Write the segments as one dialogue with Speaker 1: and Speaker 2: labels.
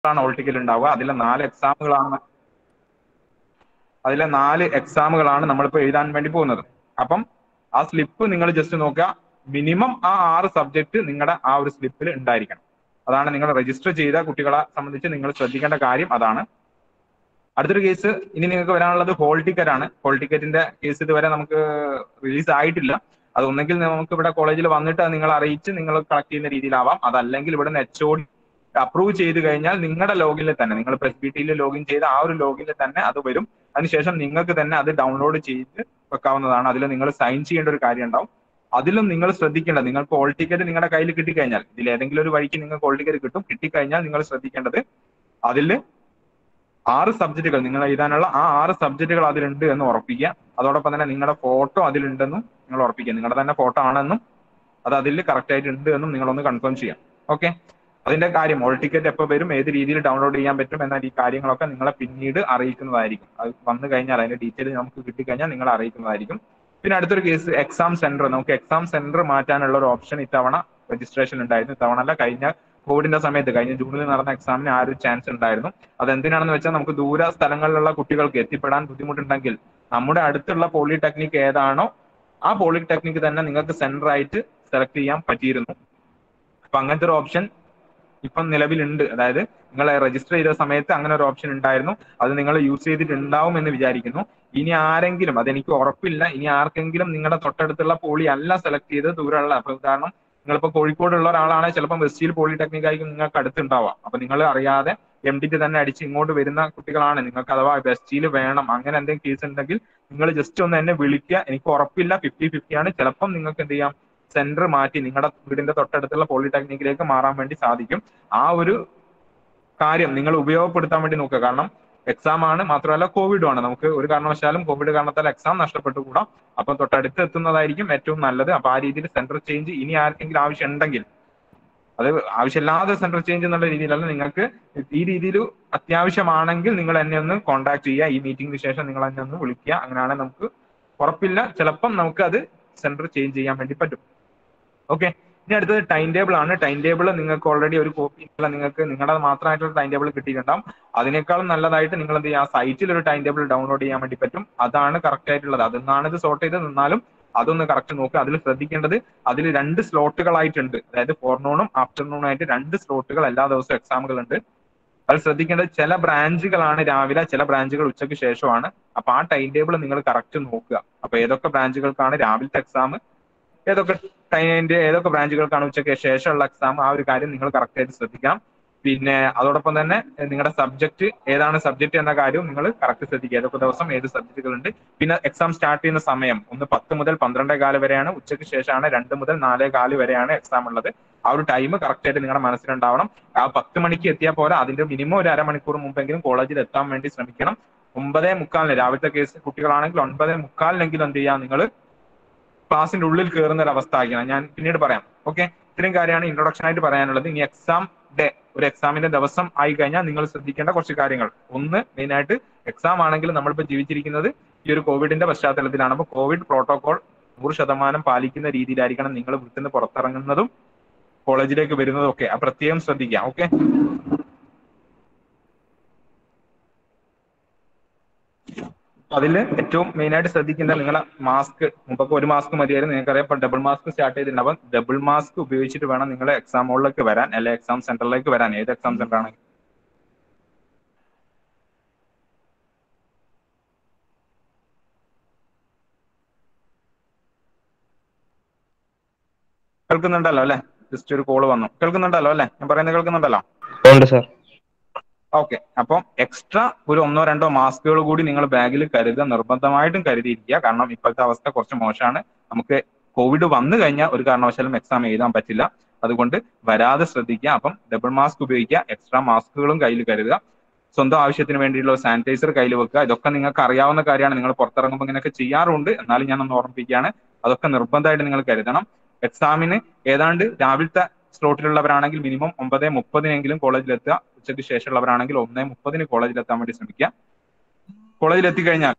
Speaker 1: ആണ് all ticket ഉണ്ടാവുക അതിലെ നാല് എക്സാമുകളാണ് അതിലെ നാല് എക്സാമുകളാണ് നമ്മളിപ്പോൾ എഴുതാൻ വേണ്ടി പോകുന്നത് അപ്പം ആ സ്ലിപ്പ് നിങ്ങൾ ജസ്റ്റ് നോക്കുക മിനിമം ആ ആറ് സബ്ജക്ട് നിങ്ങളുടെ ആ ഒരു സ്ലിപ്പിൽ ഉണ്ടായിരിക്കണം അതാണ് നിങ്ങൾ രജിസ്റ്റർ ചെയ്ത കുട്ടികളെ സംബന്ധിച്ച് നിങ്ങൾ ശ്രദ്ധിക്കേണ്ട കാര്യം അതാണ് അടുത്തൊരു കേസ് ഇനി നിങ്ങൾക്ക് വരാനുള്ളത് ഹോൾ ടിക്കറ്റ് ആണ് ഹോൾ ടിക്കറ്റിന്റെ കേസ് ഇതുവരെ നമുക്ക് റിലീസ് ആയിട്ടില്ല അത് ഒന്നെങ്കിൽ നമുക്ക് ഇവിടെ കോളേജിൽ വന്നിട്ട് അത് നിങ്ങൾ അറിയിച്ച് നിങ്ങൾ കളക്ട് ചെയ്യുന്ന രീതിയിലാവാം അതല്ലെങ്കിൽ ഇവിടെ നിന്ന് എച്ച് ഒ അപ്രൂവ് ചെയ്ത് കഴിഞ്ഞാൽ നിങ്ങളുടെ ലോഗിനിൽ തന്നെ നിങ്ങൾ പ്രസ് ബി ടിയിൽ ലോഗിൻ ചെയ്ത ആ ഒരു ലോഗിനിൽ തന്നെ അത് വരും അതിനുശേഷം നിങ്ങൾക്ക് തന്നെ അത് ഡൗൺലോഡ് ചെയ്ത് വെക്കാവുന്നതാണ് അതിൽ നിങ്ങൾ സൈൻ ചെയ്യേണ്ട ഒരു കാര്യം ഉണ്ടാവും അതിലും നിങ്ങൾ ശ്രദ്ധിക്കേണ്ടത് നിങ്ങൾക്ക് ഓൾ ടിക്കറ്റ് നിങ്ങളുടെ കയ്യിൽ കിട്ടിക്കഴിഞ്ഞാൽ ഇതിൽ ഏതെങ്കിലും ഒരു വഴിക്ക് നിങ്ങൾക്ക് ഓൾ ടിക്കറ്റ് കിട്ടും കിട്ടിക്കഴിഞ്ഞാൽ നിങ്ങൾ ശ്രദ്ധിക്കേണ്ടത് അതിൽ ആറ് സബ്ജക്റ്റുകൾ നിങ്ങൾ എഴുതാനുള്ള ആ ആറ് സബ്ജക്റ്റുകൾ അതിലുണ്ട് എന്ന് ഉറപ്പിക്കുക അതോടൊപ്പം തന്നെ നിങ്ങളുടെ ഫോട്ടോ അതിലുണ്ടെന്നും നിങ്ങൾ ഉറപ്പിക്കുക നിങ്ങളുടെ തന്നെ ഫോട്ടോ ആണെന്നും അത് അതിൽ കറക്റ്റ് ആയിട്ട് ഉണ്ട് എന്നും നിങ്ങളൊന്ന് കൺഫേം ചെയ്യാം ഓക്കെ അതിന്റെ കാര്യം ഓൾ ടിക്കറ്റ് എപ്പോൾ വരും ഏത് രീതിയിൽ ഡൗൺലോഡ് ചെയ്യാൻ പറ്റും എന്നാൽ ഈ കാര്യങ്ങളൊക്കെ നിങ്ങളെ പിന്നീട് അറിയിക്കുന്നതായിരിക്കും അത് വന്നു കഴിഞ്ഞാൽ അതിന്റെ ഡീറ്റെയിൽ നമുക്ക് കിട്ടിക്കഴിഞ്ഞാൽ നിങ്ങളെ അറിയിക്കുന്നതായിരിക്കും പിന്നെ അടുത്തൊരു കേസ് എക്സാം സെന്റർ നമുക്ക് എക്സാം സെന്റർ മാറ്റാനുള്ള ഒരു ഓപ്ഷൻ ഇത്തവണ രജിസ്ട്രേഷൻ ഉണ്ടായിരുന്നു ഇത്തവണ അല്ല കഴിഞ്ഞ കോവിഡിന്റെ സമയത്ത് കഴിഞ്ഞ ജൂണിൽ നടന്ന എക്സാമിന് ആ ഒരു ചാൻസ് ഉണ്ടായിരുന്നു അത് എന്തിനാണെന്ന് വെച്ചാൽ നമുക്ക് ദൂര സ്ഥലങ്ങളിലുള്ള കുട്ടികൾക്ക് എത്തിപ്പെടാൻ ബുദ്ധിമുട്ടുണ്ടെങ്കിൽ നമ്മുടെ അടുത്തുള്ള പോളിടെക്നിക് ഏതാണോ ആ പോളിടെക്നിക് തന്നെ നിങ്ങൾക്ക് സെന്റർ ആയിട്ട് സെലക്ട് ചെയ്യാൻ പറ്റിയിരുന്നു അപ്പൊ അങ്ങനത്തെ ഒരു ഓപ്ഷൻ ഇപ്പം നിലവിലുണ്ട് അതായത് നിങ്ങൾ രജിസ്റ്റർ ചെയ്ത സമയത്ത് അങ്ങനെ ഒരു ഓപ്ഷൻ ഉണ്ടായിരുന്നു അത് നിങ്ങൾ യൂസ് ചെയ്തിട്ടുണ്ടാവും എന്ന് വിചാരിക്കുന്നു ഇനി ആരെങ്കിലും അതെനിക്ക് ഉറപ്പില്ല ഇനി ആർക്കെങ്കിലും നിങ്ങളുടെ തൊട്ടടുത്തുള്ള പോളി അല്ല സെലക്ട് ചെയ്ത് ദൂരമുള്ള അപ്പൊ ഉദാഹരണം നിങ്ങളിപ്പോ കോഴിക്കോടുള്ള ഒരാളാണെങ്കിൽ ചിലപ്പോൾ വെസ്റ്റിൽ പോളിടെക്നിക് ആയിരിക്കും നിങ്ങൾക്ക് അടുത്തുണ്ടാവാം അപ്പൊ നിങ്ങൾ അറിയാതെ എം ഡിക്ക് തന്നെ അടിച്ച് ഇങ്ങോട്ട് വരുന്ന കുട്ടികളാണ് നിങ്ങൾക്ക് അഥവാ വെസ്റ്റിൽ വേണം അങ്ങനെ എന്തെങ്കിലും കേസ് ഉണ്ടെങ്കിൽ നിങ്ങൾ ജസ്റ്റ് ഒന്ന് എന്നെ വിളിക്കുക എനിക്ക് ഉറപ്പില്ല ഫിഫ്റ്റി ഫിഫ്റ്റി ആണ് ചിലപ്പം നിങ്ങൾക്ക് എന്ത് ചെയ്യാം സെന്റർ മാറ്റി നിങ്ങളുടെ വീടിന്റെ തൊട്ടടുത്തുള്ള പോളിടെക്നിക്കിലേക്ക് മാറാൻ വേണ്ടി സാധിക്കും ആ ഒരു കാര്യം നിങ്ങൾ ഉപയോഗപ്പെടുത്താൻ വേണ്ടി നോക്കുക കാരണം എക്സാം ആണ് മാത്രമല്ല കോവിഡും ആണ് നമുക്ക് ഒരു കാരണവശാലും കോവിഡ് കാരണത്താൽ എക്സാം നഷ്ടപ്പെട്ടുകൂടാ അപ്പം തൊട്ടടുത്ത് എത്തുന്നതായിരിക്കും ഏറ്റവും നല്ലത് അപ്പൊ ആ രീതിയിൽ സെന്റർ ചേഞ്ച് ഇനി ആർക്കെങ്കിലും ആവശ്യം ഉണ്ടെങ്കിൽ അത് ആവശ്യമില്ലാതെ സെന്റർ ചേഞ്ച് എന്നുള്ള രീതിയിലല്ല നിങ്ങൾക്ക് ഈ രീതിയിൽ അത്യാവശ്യമാണെങ്കിൽ നിങ്ങൾ എന്നെ ഒന്ന് കോൺടാക്ട് ചെയ്യുക ഈ മീറ്റിംഗിന് ശേഷം നിങ്ങൾ എന്നെ ഒന്ന് വിളിക്കുക അങ്ങനെയാണെങ്കിൽ നമുക്ക് ഉറപ്പില്ല ചിലപ്പം നമുക്ക് അത് സെന്റർ ചേഞ്ച് ചെയ്യാൻ വേണ്ടി പറ്റും ഓക്കെ ഇനി അടുത്തത് ടൈം ടേബിൾ ആണ് ടൈം ടേബിൾ നിങ്ങൾക്ക് ഓൾറെഡി ഒരു കോപ്പി നിങ്ങൾക്ക് നിങ്ങളുടെ മാത്രമായിട്ടുള്ള ടൈം ടേബിൾ കിട്ടിയിട്ടുണ്ടാവും അതിനേക്കാളും നല്ലതായിട്ട് നിങ്ങൾ എന്ത് ചെയ്യുക സൈറ്റിൽ ഒരു ടൈം ടേബിൾ ഡൗൺലോഡ് ചെയ്യാൻ വേണ്ടി പറ്റും അതാണ് കറക്റ്റ് ആയിട്ടുള്ളത് അതിന്നാണ് ഇത് സോർട്ട് ചെയ്ത് നിന്നാലും അതൊന്ന് കറക്റ്റ് നോക്കുക അതിൽ ശ്രദ്ധിക്കേണ്ടത് അതിൽ രണ്ട് സ്ലോട്ടുകളായിട്ടുണ്ട് അതായത് ഫോർനൂണും ആഫ്റ്റർനൂണും ആയിട്ട് രണ്ട് സ്ലോട്ടുകൾ എല്ലാ ദിവസവും എക്സാമുകൾ ഉണ്ട് അത് ശ്രദ്ധിക്കേണ്ടത് ചില ബ്രാഞ്ചുകളാണ് രാവിലെ ചില ബ്രാഞ്ചുകൾ ഉച്ചയ്ക്ക് ശേഷമാണ് അപ്പൊ ആ ടൈം ടേബിൾ നിങ്ങൾ കറക്റ്റ് നോക്കുക അപ്പൊ ഏതൊക്കെ ബ്രാഞ്ചുകൾക്കാണ് രാവിലത്തെ എക്സാം ഏതൊക്കെ ടൈമിന്റെ ഏതൊക്കെ ബ്രാഞ്ചുകൾക്കാണ് ഉച്ചയ്ക്ക് ശേഷമുള്ള എക്സാം ആ ഒരു കാര്യം നിങ്ങൾ കറക്റ്റ് ആയിട്ട് ശ്രദ്ധിക്കാം പിന്നെ അതോടൊപ്പം തന്നെ നിങ്ങളുടെ സബ്ജക്ട് ഏതാണ് സബ്ജക്ട് എന്ന കാര്യവും നിങ്ങൾ കറക്റ്റ് ശ്രദ്ധിക്കുക ഏതൊക്കെ ദിവസം ഏത് സബ്ജക്റ്റുകൾ ഉണ്ട് പിന്നെ എക്സാം സ്റ്റാർട്ട് ചെയ്യുന്ന സമയം ഒന്ന് പത്ത് മുതൽ പന്ത്രണ്ടേ കാല് വരെയാണ് ഉച്ചയ്ക്ക് ശേഷമാണ് രണ്ട് മുതൽ നാലേ കാല് വരെയാണ് എക്സാം ഉള്ളത് ആ ഒരു ടൈം കറക്റ്റ് ആയിട്ട് നിങ്ങളുടെ മനസ്സിലുണ്ടാവണം ആ പത്ത് മണിക്ക് എത്തിയാൽ പോരാ അതിന്റെ മിനിമം ഒരു അരമണിക്കൂർ മുമ്പെങ്കിലും കോളേജിൽ എത്താൻ വേണ്ടി ശ്രമിക്കണം ഒമ്പതേ മുക്കാലിന് രാവിലത്തെ കേസ് കുട്ടികളാണെങ്കിൽ ഒൻപതേ മുക്കാലിനെങ്കിലും എന്ത് ചെയ്യാം നിങ്ങൾ ക്ലാസിന്റെ ഉള്ളിൽ കയറുന്ന ഒരു അവസ്ഥ ആക്കണം ഞാൻ പിന്നീട് പറയാം ഓക്കെ ഇത്രയും കാര്യമാണ് ഇൻട്രൊഡക്ഷൻ ആയിട്ട് പറയാനുള്ളത് ഇനി എക്സാം ഡേ ഒരു എക്സാമിന്റെ ദിവസം ആയി കഴിഞ്ഞാൽ നിങ്ങൾ ശ്രദ്ധിക്കേണ്ട കുറച്ച് കാര്യങ്ങൾ ഒന്ന് മെയിൻ ആയിട്ട് എക്സാം ആണെങ്കിൽ നമ്മളിപ്പോൾ ജീവിച്ചിരിക്കുന്നത് ഈ ഒരു കോവിഡിന്റെ പശ്ചാത്തലത്തിലാണ് അപ്പോൾ കോവിഡ് പ്രോട്ടോകോൾ നൂറ് ശതമാനം പാലിക്കുന്ന രീതിയിലായിരിക്കണം നിങ്ങൾ വീട്ടിൽ നിന്ന് പുറത്തിറങ്ങുന്നതും കോളേജിലേക്ക് വരുന്നതും ഒക്കെ ആ പ്രത്യേകം ശ്രദ്ധിക്കുക ഓക്കെ അതിൽ ഏറ്റവും മെയിൻ ആയിട്ട് ശ്രദ്ധിക്കേണ്ട നിങ്ങളെ മാസ്ക് മുമ്പൊക്കെ ഒരു മാസ്ക് മതിയായിരുന്നു നിങ്ങൾക്കറിയാം ഇപ്പൊ ഡബിൾ മാസ്ക് സ്റ്റാർട്ട് ചെയ്തിട്ടുണ്ട് അപ്പം ഡബിൾ മാസ്ക് ഉപയോഗിച്ചിട്ട് വേണം നിങ്ങൾ എക്സാം ഹോളിലേക്ക് വരാൻ അല്ലെ എക്സാം സെന്ററിലേക്ക് വരാൻ ഏത് എക്സാം സെന്റർ ആണെങ്കിൽ കേൾക്കുന്നുണ്ടല്ലോ അല്ലെ ജസ്റ്റ് ഒരു കോള് വന്നു കേൾക്കുന്നുണ്ടല്ലോ അല്ലെ ഞാൻ പറയുന്നത് കേൾക്കുന്നുണ്ടല്ലോ
Speaker 2: ഉണ്ട് സാർ
Speaker 1: ഓക്കെ അപ്പം എക്സ്ട്രാ ഒരു ഒന്നോ രണ്ടോ മാസ്കുകൾ കൂടി നിങ്ങൾ ബാഗിൽ കരുതുക നിർബന്ധമായിട്ടും കരുതിയിരിക്കുക കാരണം ഇപ്പോഴത്തെ അവസ്ഥ കുറച്ച് മോശമാണ് നമുക്ക് കോവിഡ് വന്നു കഴിഞ്ഞാൽ ഒരു കാരണവശാലും എക്സാം എഴുതാൻ പറ്റില്ല അതുകൊണ്ട് വരാതെ ശ്രദ്ധിക്കുക അപ്പം ഡബിൾ മാസ്ക് ഉപയോഗിക്കുക എക്സ്ട്രാ മാസ്കുകളും കയ്യിൽ കരുതുക സ്വന്തം ആവശ്യത്തിന് വേണ്ടിയുള്ള സാനിറ്റൈസർ കയ്യിൽ വെക്കുക ഇതൊക്കെ നിങ്ങൾക്ക് അറിയാവുന്ന കാര്യമാണ് നിങ്ങൾ പുറത്തിറങ്ങുമ്പോൾ ഇങ്ങനെയൊക്കെ ചെയ്യാറുണ്ട് എന്നാലും ഞാൻ ഒന്ന് ഓർമ്മിപ്പിക്കുകയാണ് അതൊക്കെ നിർബന്ധമായിട്ട് നിങ്ങൾ കരുതണം എക്സാമിന് ഏതാണ്ട് രാവിലത്തെ സ്ലോട്ടിലുള്ളവരാണെങ്കിൽ മിനിമം ഒമ്പത് മുപ്പതിനെങ്കിലും കോളേജിലെത്തുക ഉച്ചയ്ക്ക് ശേഷമുള്ളവരാണെങ്കിൽ ഒന്നേ മുപ്പതിന് കോളേജിലെത്താൻ വേണ്ടി ശ്രമിക്കുക കോളേജിൽ എത്തിക്കഴിഞ്ഞാൽ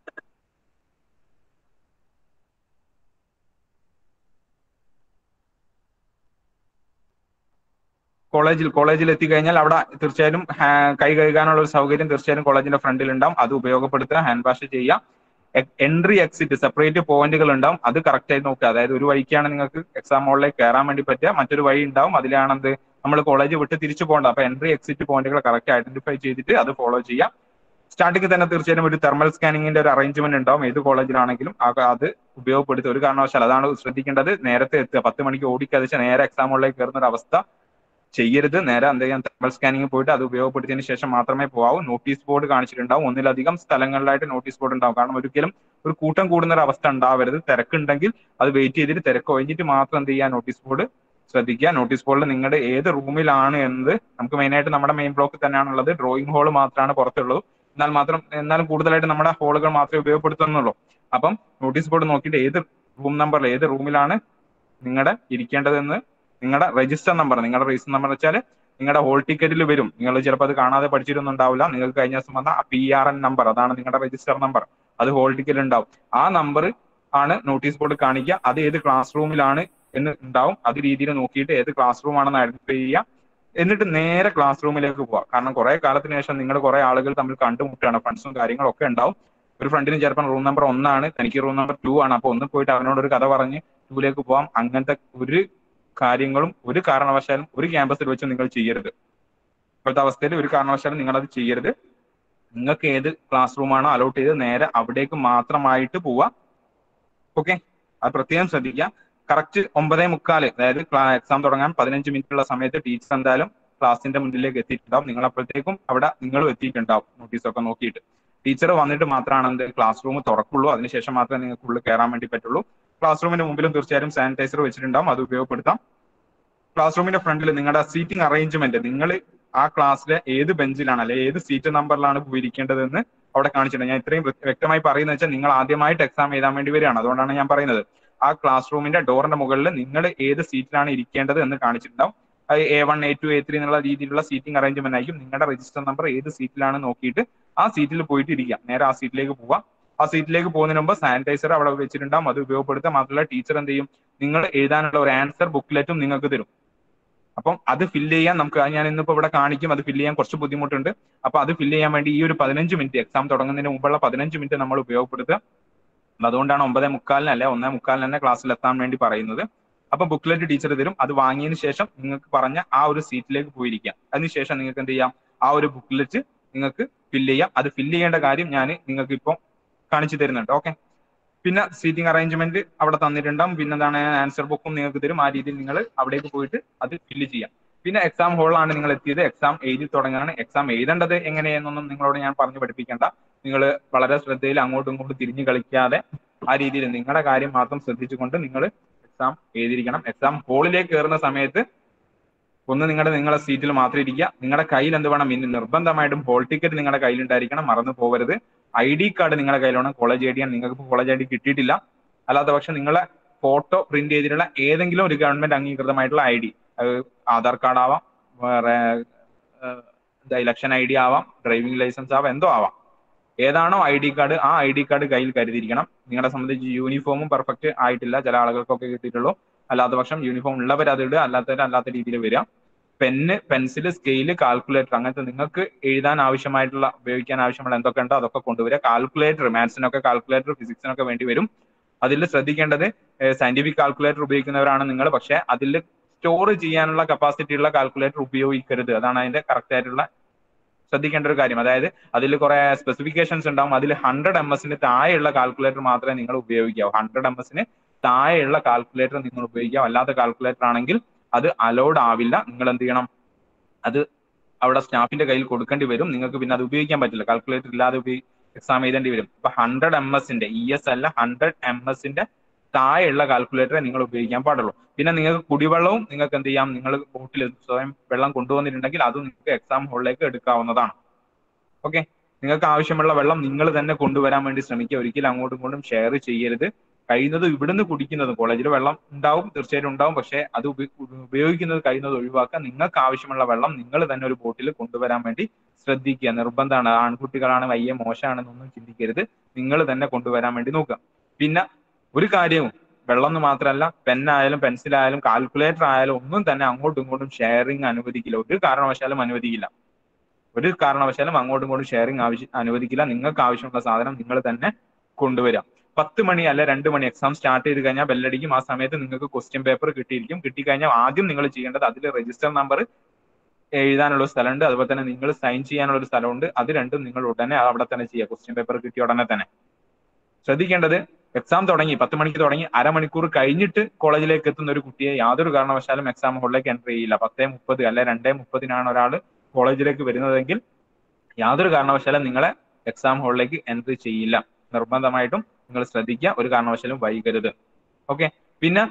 Speaker 1: കോളേജിൽ കോളേജിൽ എത്തിക്കഴിഞ്ഞാൽ അവിടെ തീർച്ചയായും ഹാ- കൈ കഴുകാനുള്ള ഒരു സൗകര്യം തീർച്ചയായും കോളേജിന്റെ ഫ്രണ്ടിൽ ഉണ്ടാവും അത് ഉപയോഗപ്പെടുത്തുക ഹാൻഡ് വാഷ് ചെയ്യുക എൻട്രി എക്സിറ്റ് സെപ്പറേറ്റ് പോയിന്റുകൾ ഉണ്ടാവും അത് കറക്റ്റ് ആയി നോക്കുക അതായത് ഒരു വഴിക്കാണ് നിങ്ങൾക്ക് എക്സാം ഹോളിലേക്ക് കയറാൻ വേണ്ടി പറ്റുക മറ്റൊരു വഴി ഉണ്ടാവും അതിലാണെന്ത് നമ്മൾ കോളേജ് വിട്ട് തിരിച്ചു പോകേണ്ട അപ്പൊ എൻട്രി എക്സിറ്റ് പോയിന്റുകൾ കറക്റ്റ് ഐഡന്റിഫൈ ചെയ്തിട്ട് അത് ഫോളോ ചെയ്യാം സ്റ്റാർട്ടിംഗ് തന്നെ തീർച്ചയായും ഒരു തെർമൽ സ്കാനിങ്ങിന്റെ ഒരു അറേഞ്ച്മെന്റ് ഉണ്ടാവും ഏത് കോളേജിലാണെങ്കിലും ആ- അത് ഉപയോഗപ്പെടുത്തുക ഒരു കാരണവശാൽ അതാണ് ശ്രദ്ധിക്കേണ്ടത് നേരത്തെ എത്തുക പത്ത് മണിക്ക് ഓടിക്കതിച്ച് നേരെ എക്സാം ഹോളിലേക്ക് കയറുന്ന ഒരു അവസ്ഥ ചെയ്യരുത് നേരെ എന്ത് ചെയ്യാൻ തെർമൽ സ്കാനിങ് പോയിട്ട് അത് ഉപയോഗപ്പെടുത്തിയതിനു ശേഷം മാത്രമേ പോകാവൂ നോട്ടീസ് ബോർഡ് കാണിച്ചിട്ടുണ്ടാവും ഒന്നിലധികം സ്ഥലങ്ങളിലായിട്ട് നോട്ടീസ് ബോർഡ് ഉണ്ടാവും കാരണം ഒരിക്കലും ഒരു കൂട്ടം കൂടുന്ന ഒരു അവസ്ഥ ഉണ്ടാവരുത് തിരക്കുണ്ടെങ്കിൽ അത് വെയിറ്റ് ചെയ്തിട്ട് തിരക്ക് ഒഴിഞ്ഞിട്ട് മാത്രം എന്ത് ചെയ്യുക നോട്ടീസ് ബോർഡ് ശ്രദ്ധിക്കുക നോട്ടീസ് ബോർഡിൽ നിങ്ങളുടെ ഏത് റൂമിലാണ് എന്നത് നമുക്ക് മെയിൻ ആയിട്ട് നമ്മുടെ മെയിൻ ബ്ലോക്കിൽ തന്നെയാണുള്ളത് ഡ്രോയിങ് ഹാൾ മാത്രമാണ് പുറത്തുള്ളത് എന്നാൽ മാത്രം എന്നാലും കൂടുതലായിട്ട് നമ്മുടെ ഹാളുകൾ മാത്രമേ ഉപയോഗപ്പെടുത്തുന്നുള്ളൂ അപ്പം നോട്ടീസ് ബോർഡ് നോക്കിയിട്ട് ഏത് റൂം നമ്പറിൽ ഏത് റൂമിലാണ് നിങ്ങളുടെ ഇരിക്കേണ്ടതെന്ന് നിങ്ങളുടെ രജിസ്റ്റർ നമ്പർ നിങ്ങളുടെ രജിസ്റ്റർ നമ്പർ വെച്ചാൽ നിങ്ങളുടെ ഹോൾ ടിക്കറ്റിൽ വരും നിങ്ങൾ ചിലപ്പോൾ അത് കാണാതെ പഠിച്ചിരുന്നുണ്ടാവില്ല നിങ്ങൾക്ക് കഴിഞ്ഞ ദിവസം വന്ന പി ആർ എൻ നമ്പർ അതാണ് നിങ്ങളുടെ രജിസ്റ്റർ നമ്പർ അത് ഹോൾ ടിക്കറ്റിൽ ഉണ്ടാവും ആ നമ്പർ ആണ് നോട്ടീസ് ബോർഡ് കാണിക്കുക അത് ഏത് ക്ലാസ് റൂമിലാണ് എന്ന് ഉണ്ടാവും അത് രീതിയിൽ നോക്കിയിട്ട് ഏത് ക്ലാസ് റൂം ആണെന്ന് ഐഡന്റിഫൈ ചെയ്യുക എന്നിട്ട് നേരെ ക്ലാസ് റൂമിലേക്ക് പോവാം കാരണം കുറെ കാലത്തിന് ശേഷം നിങ്ങൾ കുറെ ആളുകൾ തമ്മിൽ കണ്ടുമുട്ടുകയാണ് ഫ്രണ്ട്സും കാര്യങ്ങളും ഒക്കെ ഉണ്ടാവും ഒരു ഫ്രണ്ടിന് ചിലപ്പോൾ റൂം നമ്പർ ഒന്നാണ് തനിക്ക് റൂം നമ്പർ ടു ആണ് അപ്പൊ ഒന്ന് പോയിട്ട് അവനോട് ഒരു കഥ പറഞ്ഞ് ടൂലേക്ക് പോവാം അങ്ങനത്തെ ഒരു കാര്യങ്ങളും ഒരു കാരണവശാലും ഒരു ക്യാമ്പസിൽ വെച്ച് നിങ്ങൾ ചെയ്യരുത് ഇപ്പോഴത്തെ അവസ്ഥയിൽ ഒരു കാരണവശാലും നിങ്ങൾ അത് ചെയ്യരുത് നിങ്ങൾക്ക് ഏത് ക്ലാസ് റൂമാണോ അലോട്ട് ചെയ്ത് നേരെ അവിടേക്ക് മാത്രമായിട്ട് പോവുക ഓക്കെ അത് പ്രത്യേകം ശ്രദ്ധിക്കുക കറക്റ്റ് ഒമ്പതേ മുക്കാല് അതായത് എക്സാം തുടങ്ങാൻ പതിനഞ്ച് മിനിറ്റ് ഉള്ള സമയത്ത് ടീച്ചർ എന്തായാലും ക്ലാസിന്റെ മുന്നിലേക്ക് എത്തിയിട്ടുണ്ടാവും നിങ്ങൾ അപ്പോഴത്തേക്കും അവിടെ നിങ്ങളും എത്തിയിട്ടുണ്ടാവും നോട്ടീസ് ഒക്കെ നോക്കിയിട്ട് ടീച്ചർ വന്നിട്ട് മാത്രമാണ് എന്ത് ക്ലാസ് റൂം തുറക്കുള്ളൂ അതിനുശേഷം മാത്രമേ നിങ്ങൾക്ക് ഉള്ളിൽ കയറാൻ വേണ്ടി പറ്റുള്ളൂ ക്ലാസ് റൂമിന്റെ മുമ്പിലും തീർച്ചയായും സാനിറ്റൈസർ വെച്ചിട്ടുണ്ടാവും അത് ഉപയോഗപ്പെടുത്താം ക്ലാസ് റൂമിന്റെ ഫ്രണ്ടിൽ നിങ്ങളുടെ സീറ്റിംഗ് അറേഞ്ച്മെന്റ് നിങ്ങൾ ആ ക്ലാസ്സിലെ ഏത് ബെഞ്ചിലാണ് അല്ലെ ഏത് സീറ്റ് നമ്പറിലാണ് പോയിരിക്കേണ്ടതെന്ന് അവിടെ കാണിച്ചിട്ടുണ്ട് ഞാൻ ഇത്രയും വ്യ- വ്യക്തമായി പറയുന്നത് വെച്ചാൽ നിങ്ങൾ ആദ്യമായിട്ട് എക്സാം എഴുതാൻ വേണ്ടി വരികയാണ് അതുകൊണ്ടാണ് ഞാൻ പറയുന്നത് ആ ക്ലാസ് റൂമിന്റെ ഡോറിന്റെ മുകളിൽ നിങ്ങൾ ഏത് സീറ്റിലാണ് ഇരിക്കേണ്ടത് എന്ന് കാണിച്ചിട്ടുണ്ടാവും A one A two A three എന്നുള്ള രീതിയിലുള്ള സീറ്റിംഗ് അറേഞ്ച്മെന്റ് ആയിരിക്കും നിങ്ങളുടെ രജിസ്റ്റർ നമ്പർ ഏത് സീറ്റിലാണ് നോക്കിയിട്ട് ആ സീറ്റിൽ പോയിട്ട് ഇരിക്കുക നേരെ ആ സീറ്റിലേക്ക് പോവാം ആ സീറ്റിലേക്ക് പോകുന്നതിന് മുമ്പ് സാനിറ്റൈസർ അവിടെ വെച്ചിട്ടുണ്ടാവും അത് ഉപയോഗപ്പെടുത്തുക മാത്രമല്ല ടീച്ചർ എന്ത് ചെയ്യും നിങ്ങൾ എഴുതാനുള്ള ഒരു ആൻസർ ബുക്ക്ലെറ്റും നിങ്ങൾക്ക് തരും അപ്പം അത് ഫില്ല് ചെയ്യാൻ നമുക്ക് അത് ഞാൻ ഇന്നിപ്പോ ഇവിടെ കാണിക്കും അത് ഫില്ല് ചെയ്യാൻ കുറച്ച് ബുദ്ധിമുട്ടുണ്ട് അപ്പൊ അത് ഫില്ല് ചെയ്യാൻ വേണ്ടി ഈ ഒരു പതിനഞ്ച് മിനിറ്റ് എക്സാം തുടങ്ങുന്നതിന് മുമ്പുള്ള പതിനഞ്ച് മിനിറ്റ് നമ്മൾ ഉപയോഗപ്പെടുത്തുക അതുകൊണ്ടാണ് ഒമ്പതേ മുക്കാലിന് അല്ലെ ഒന്നേ മുക്കാലിന് തന്നെ ക്ലാസ്സിൽ എത്താൻ വേണ്ടി പറയുന്നത് അപ്പൊ ബുക്ക്ലെറ്റ് ടീച്ചർ തരും അത് വാങ്ങിയതിന് ശേഷം നിങ്ങൾക്ക് പറഞ്ഞ ആ ഒരു സീറ്റിലേക്ക് പോയിരിക്കാം അതിനുശേഷം നിങ്ങൾക്ക് എന്ത് ചെയ്യാം ആ ഒരു ബുക്ക്ലെറ്റ് നിങ്ങൾക്ക് ഫില്ല് ചെയ്യാം അത് ഫില്ല് ചെയ്യേണ്ട കാര്യം ഞാൻ നിങ്ങൾക്ക് ഇപ്പം കാണിച്ചു തരുന്നുണ്ട് ഓക്കെ പിന്നെ സീറ്റിംഗ് അറേഞ്ച്മെന്റ് അവിടെ തന്നിട്ടുണ്ടാവും പിന്നെ എന്താണ് ആൻസർ ബുക്കും നിങ്ങൾക്ക് തരും ആ രീതിയിൽ നിങ്ങൾ അവിടേക്ക് പോയിട്ട് അത് ഫില്ല് ചെയ്യാം പിന്നെ എക്സാം ഹോളിലാണ് നിങ്ങൾ എത്തിയത് എക്സാം എഴുതി തുടങ്ങാനാണ് എക്സാം എഴുതേണ്ടത് എങ്ങനെയെന്നൊന്നും നിങ്ങളോട് ഞാൻ പറഞ്ഞു പഠിപ്പിക്കേണ്ട നിങ്ങൾ വളരെ ശ്രദ്ധയിൽ അങ്ങോട്ടും ഇങ്ങോട്ടും തിരിഞ്ഞു കളിക്കാതെ ആ രീതിയിൽ നിങ്ങളുടെ കാര്യം മാത്രം ശ്രദ്ധിച്ചുകൊണ്ട് നിങ്ങൾ എക്സാം എഴുതിയിരിക്കണം എക്സാം ഹോളിലേക്ക് കയറുന്ന സമയത്ത് ഒന്ന് നിങ്ങളുടെ നിങ്ങളുടെ സീറ്റിൽ മാത്രം ഇരിക്കുക നിങ്ങളുടെ കയ്യിൽ എന്ത് വേണം ഇനി നിർബന്ധമായിട്ടും ഹോൾ ടിക്കറ്റ് നിങ്ങളുടെ കയ്യിൽ ഉണ്ടായിരിക്കണം മറന്നു പോകരുത് ഐ ഡി കാർഡ് നിങ്ങളുടെ കയ്യിലാണ് കോളേജ് ഐ ഡി ആണ് നിങ്ങൾക്ക് കോളേജ് ഐ ഡി കിട്ടിയിട്ടില്ല അല്ലാത്ത പക്ഷം നിങ്ങളെ ഫോട്ടോ പ്രിന്റ് ചെയ്തിട്ടുള്ള ഏതെങ്കിലും ഒരു ഗവൺമെന്റ് അംഗീകൃതമായിട്ടുള്ള ഐ ഡി ആധാർ കാർഡ് ആവാം വേറെ ഇലക്ഷൻ ഐ ഡി ആവാം ഡ്രൈവിംഗ് ലൈസൻസ് ആവാം എന്തോ ആവാം ഏതാണോ ഐ ഡി കാർഡ് ആ ഐ ഡി കാർഡ് കയ്യിൽ കരുതിയിരിക്കണം നിങ്ങളെ സംബന്ധിച്ച് യൂണിഫോമും പെർഫെക്റ്റ് ആയിട്ടില്ല ചില ആളുകൾക്കൊക്കെ കിട്ടിയിട്ടുള്ളൂ അല്ലാത്ത പക്ഷം യൂണിഫോം ഉള്ളവർ അത് ഇടുക അല്ലാത്തവർ അല്ലാത്ത രീതിയിൽ വരിക പെന്ന് പെൻസിൽ സ്കെയില് കാൽക്കുലേറ്റർ അങ്ങനത്തെ നിങ്ങൾക്ക് എഴുതാൻ ആവശ്യമായിട്ടുള്ള ഉപയോഗിക്കാൻ ആവശ്യമുള്ള എന്തൊക്കെ ഉണ്ടോ അതൊക്കെ കൊണ്ടുവരിക കാൽക്കുലേറ്റർ മാത്സിനൊക്കെ കാൽക്കുലേറ്റർ ഫിസിക്സിനൊക്കെ വേണ്ടി വരും അതിൽ ശ്രദ്ധിക്കേണ്ടത് സയന്റിഫിക് കാൽക്കുലേറ്റർ ഉപയോഗിക്കുന്നവരാണ് നിങ്ങൾ പക്ഷെ അതിൽ സ്റ്റോർ ചെയ്യാനുള്ള കപ്പാസിറ്റി ഉള്ള കാൽക്കുലേറ്റർ ഉപയോഗിക്കരുത് അതാണ് അതിന്റെ കറക്റ്റ് ആയിട്ടുള്ള ശ്രദ്ധിക്കേണ്ട ഒരു കാര്യം അതായത് അതിൽ കുറെ സ്പെസിഫിക്കേഷൻസ് ഉണ്ടാവും അതിൽ ഹൺഡ്രഡ് എം എസിന് താഴെയുള്ള കാൽക്കുലേറ്റർ മാത്രമേ നിങ്ങൾ ഉപയോഗിക്കാവൂ ഹൺഡ്രഡ് എം എസിന് താഴെയുള്ള കാൽക്കുലേറ്റർ നിങ്ങൾ ഉപയോഗിക്കാം അല്ലാത്ത കാൽക്കുലേറ്റർ ആണെങ്കിൽ അത് അലൗഡ് ആവില്ല നിങ്ങൾ എന്ത് ചെയ്യണം അത് അവിടെ സ്റ്റാഫിന്റെ കയ്യിൽ കൊടുക്കേണ്ടി വരും നിങ്ങൾക്ക് പിന്നെ അത് ഉപയോഗിക്കാൻ പറ്റില്ല കാൽക്കുലേറ്റർ ഇല്ലാതെ എക്സാം എഴുതേണ്ടി വരും ഇപ്പൊ ഹൺഡ്രഡ് എം എസിന്റെ ഇ എസ് അല്ല ഹൺഡ്രഡ് എം എസിന്റെ താഴെയുള്ള കാൽക്കുലേറ്ററെ നിങ്ങൾ ഉപയോഗിക്കാൻ പാടുള്ളൂ പിന്നെ നിങ്ങൾക്ക് കുടിവെള്ളവും നിങ്ങൾക്ക് എന്ത് ചെയ്യാം നിങ്ങൾ ബോട്ടിൽ സ്വയം വെള്ളം കൊണ്ടുവന്നിട്ടുണ്ടെങ്കിൽ അതും നിങ്ങൾക്ക് എക്സാം ഹോളിലേക്ക് എടുക്കാവുന്നതാണ് ഓക്കെ നിങ്ങൾക്ക് ആവശ്യമുള്ള വെള്ളം നിങ്ങൾ തന്നെ കൊണ്ടുവരാൻ വേണ്ടി ശ്രമിക്കുക ഒരിക്കലും അങ്ങോട്ടും ഇങ്ങോട്ടും ഷെയർ ചെയ്യരുത് കഴിയുന്നത് ഇവിടുന്ന് കുടിക്കുന്നതും കോളേജിൽ വെള്ളം ഉണ്ടാവും തീർച്ചയായിട്ടും ഉണ്ടാവും പക്ഷെ അത് ഉപയോഗിക്കുന്നത് കഴിയുന്നത് ഒഴിവാക്കുക നിങ്ങൾക്ക് ആവശ്യമുള്ള വെള്ളം നിങ്ങൾ തന്നെ ഒരു ബോട്ടിൽ കൊണ്ടുവരാൻ വേണ്ടി ശ്രദ്ധിക്കുക നിർബന്ധമാണ് ആൺകുട്ടികളാണ് വയ്യ മോശമാണെന്നൊന്നും ചിന്തിക്കരുത് നിങ്ങൾ തന്നെ കൊണ്ടുവരാൻ വേണ്ടി നോക്കുക പിന്നെ ഒരു കാര്യവും വെള്ളം എന്ന് മാത്രമല്ല പെന്നായാലും പെൻസിലായാലും കാൽക്കുലേറ്റർ ആയാലും ഒന്നും തന്നെ അങ്ങോട്ടും ഇങ്ങോട്ടും ഷെയറിങ് അനുവദിക്കില്ല ഒരു കാരണവശാലും അനുവദിക്കില്ല ഒരു കാരണവശാലും അങ്ങോട്ടും ഇങ്ങോട്ടും ഷെയറിങ് ആവശ്യം അനുവദിക്കില്ല നിങ്ങൾക്ക് ആവശ്യമുള്ള സാധനം നിങ്ങൾ തന്നെ കൊണ്ടുവരിക പത്ത് മണി അല്ല രണ്ട് മണി എക്സാം സ്റ്റാർട്ട് ചെയ്ത് കഴിഞ്ഞാൽ ബെല്ലടിക്കും ആ സമയത്ത് നിങ്ങൾക്ക് ക്വസ്റ്റ്യൻ പേപ്പർ കിട്ടിയിരിക്കും കിട്ടിക്കഴിഞ്ഞാൽ ആദ്യം നിങ്ങൾ ചെയ്യേണ്ടത് അതിൽ രജിസ്റ്റർ നമ്പർ എഴുതാനുള്ള ഒരു സ്ഥലമുണ്ട് അതുപോലെ തന്നെ നിങ്ങൾ സൈൻ ചെയ്യാനുള്ള ഒരു സ്ഥലമുണ്ട് അത് രണ്ടും നിങ്ങൾ ഉടനെ അവിടെ തന്നെ ചെയ്യുക ക്വസ്റ്റ്യൻ പേപ്പർ കിട്ടിയ ഉടനെ തന്നെ ശ്രദ്ധിക്കേണ്ടത് എക്സാം തുടങ്ങി പത്ത് മണിക്ക് തുടങ്ങി അരമണിക്കൂർ കഴിഞ്ഞിട്ട് കോളേജിലേക്ക് എത്തുന്ന ഒരു കുട്ടിയെ യാതൊരു കാരണവശാലും എക്സാം ഹോളിലേക്ക് എൻ്റർ ചെയ്യില്ല പത്തേ മുപ്പത് അല്ലെ രണ്ടേ മുപ്പതിനാണ് ഒരാൾ കോളേജിലേക്ക് വരുന്നതെങ്കിൽ യാതൊരു കാരണവശാലും നിങ്ങളെ എക്സാം ഹോളിലേക്ക് എൻട്രി ചെയ്യില്ല നിർബന്ധമായിട്ടും നിങ്ങൾ ശ്രദ്ധിക്കുക ഒരു കാരണവശാലും വൈകരുത് ഓക്കെ പിന്നെ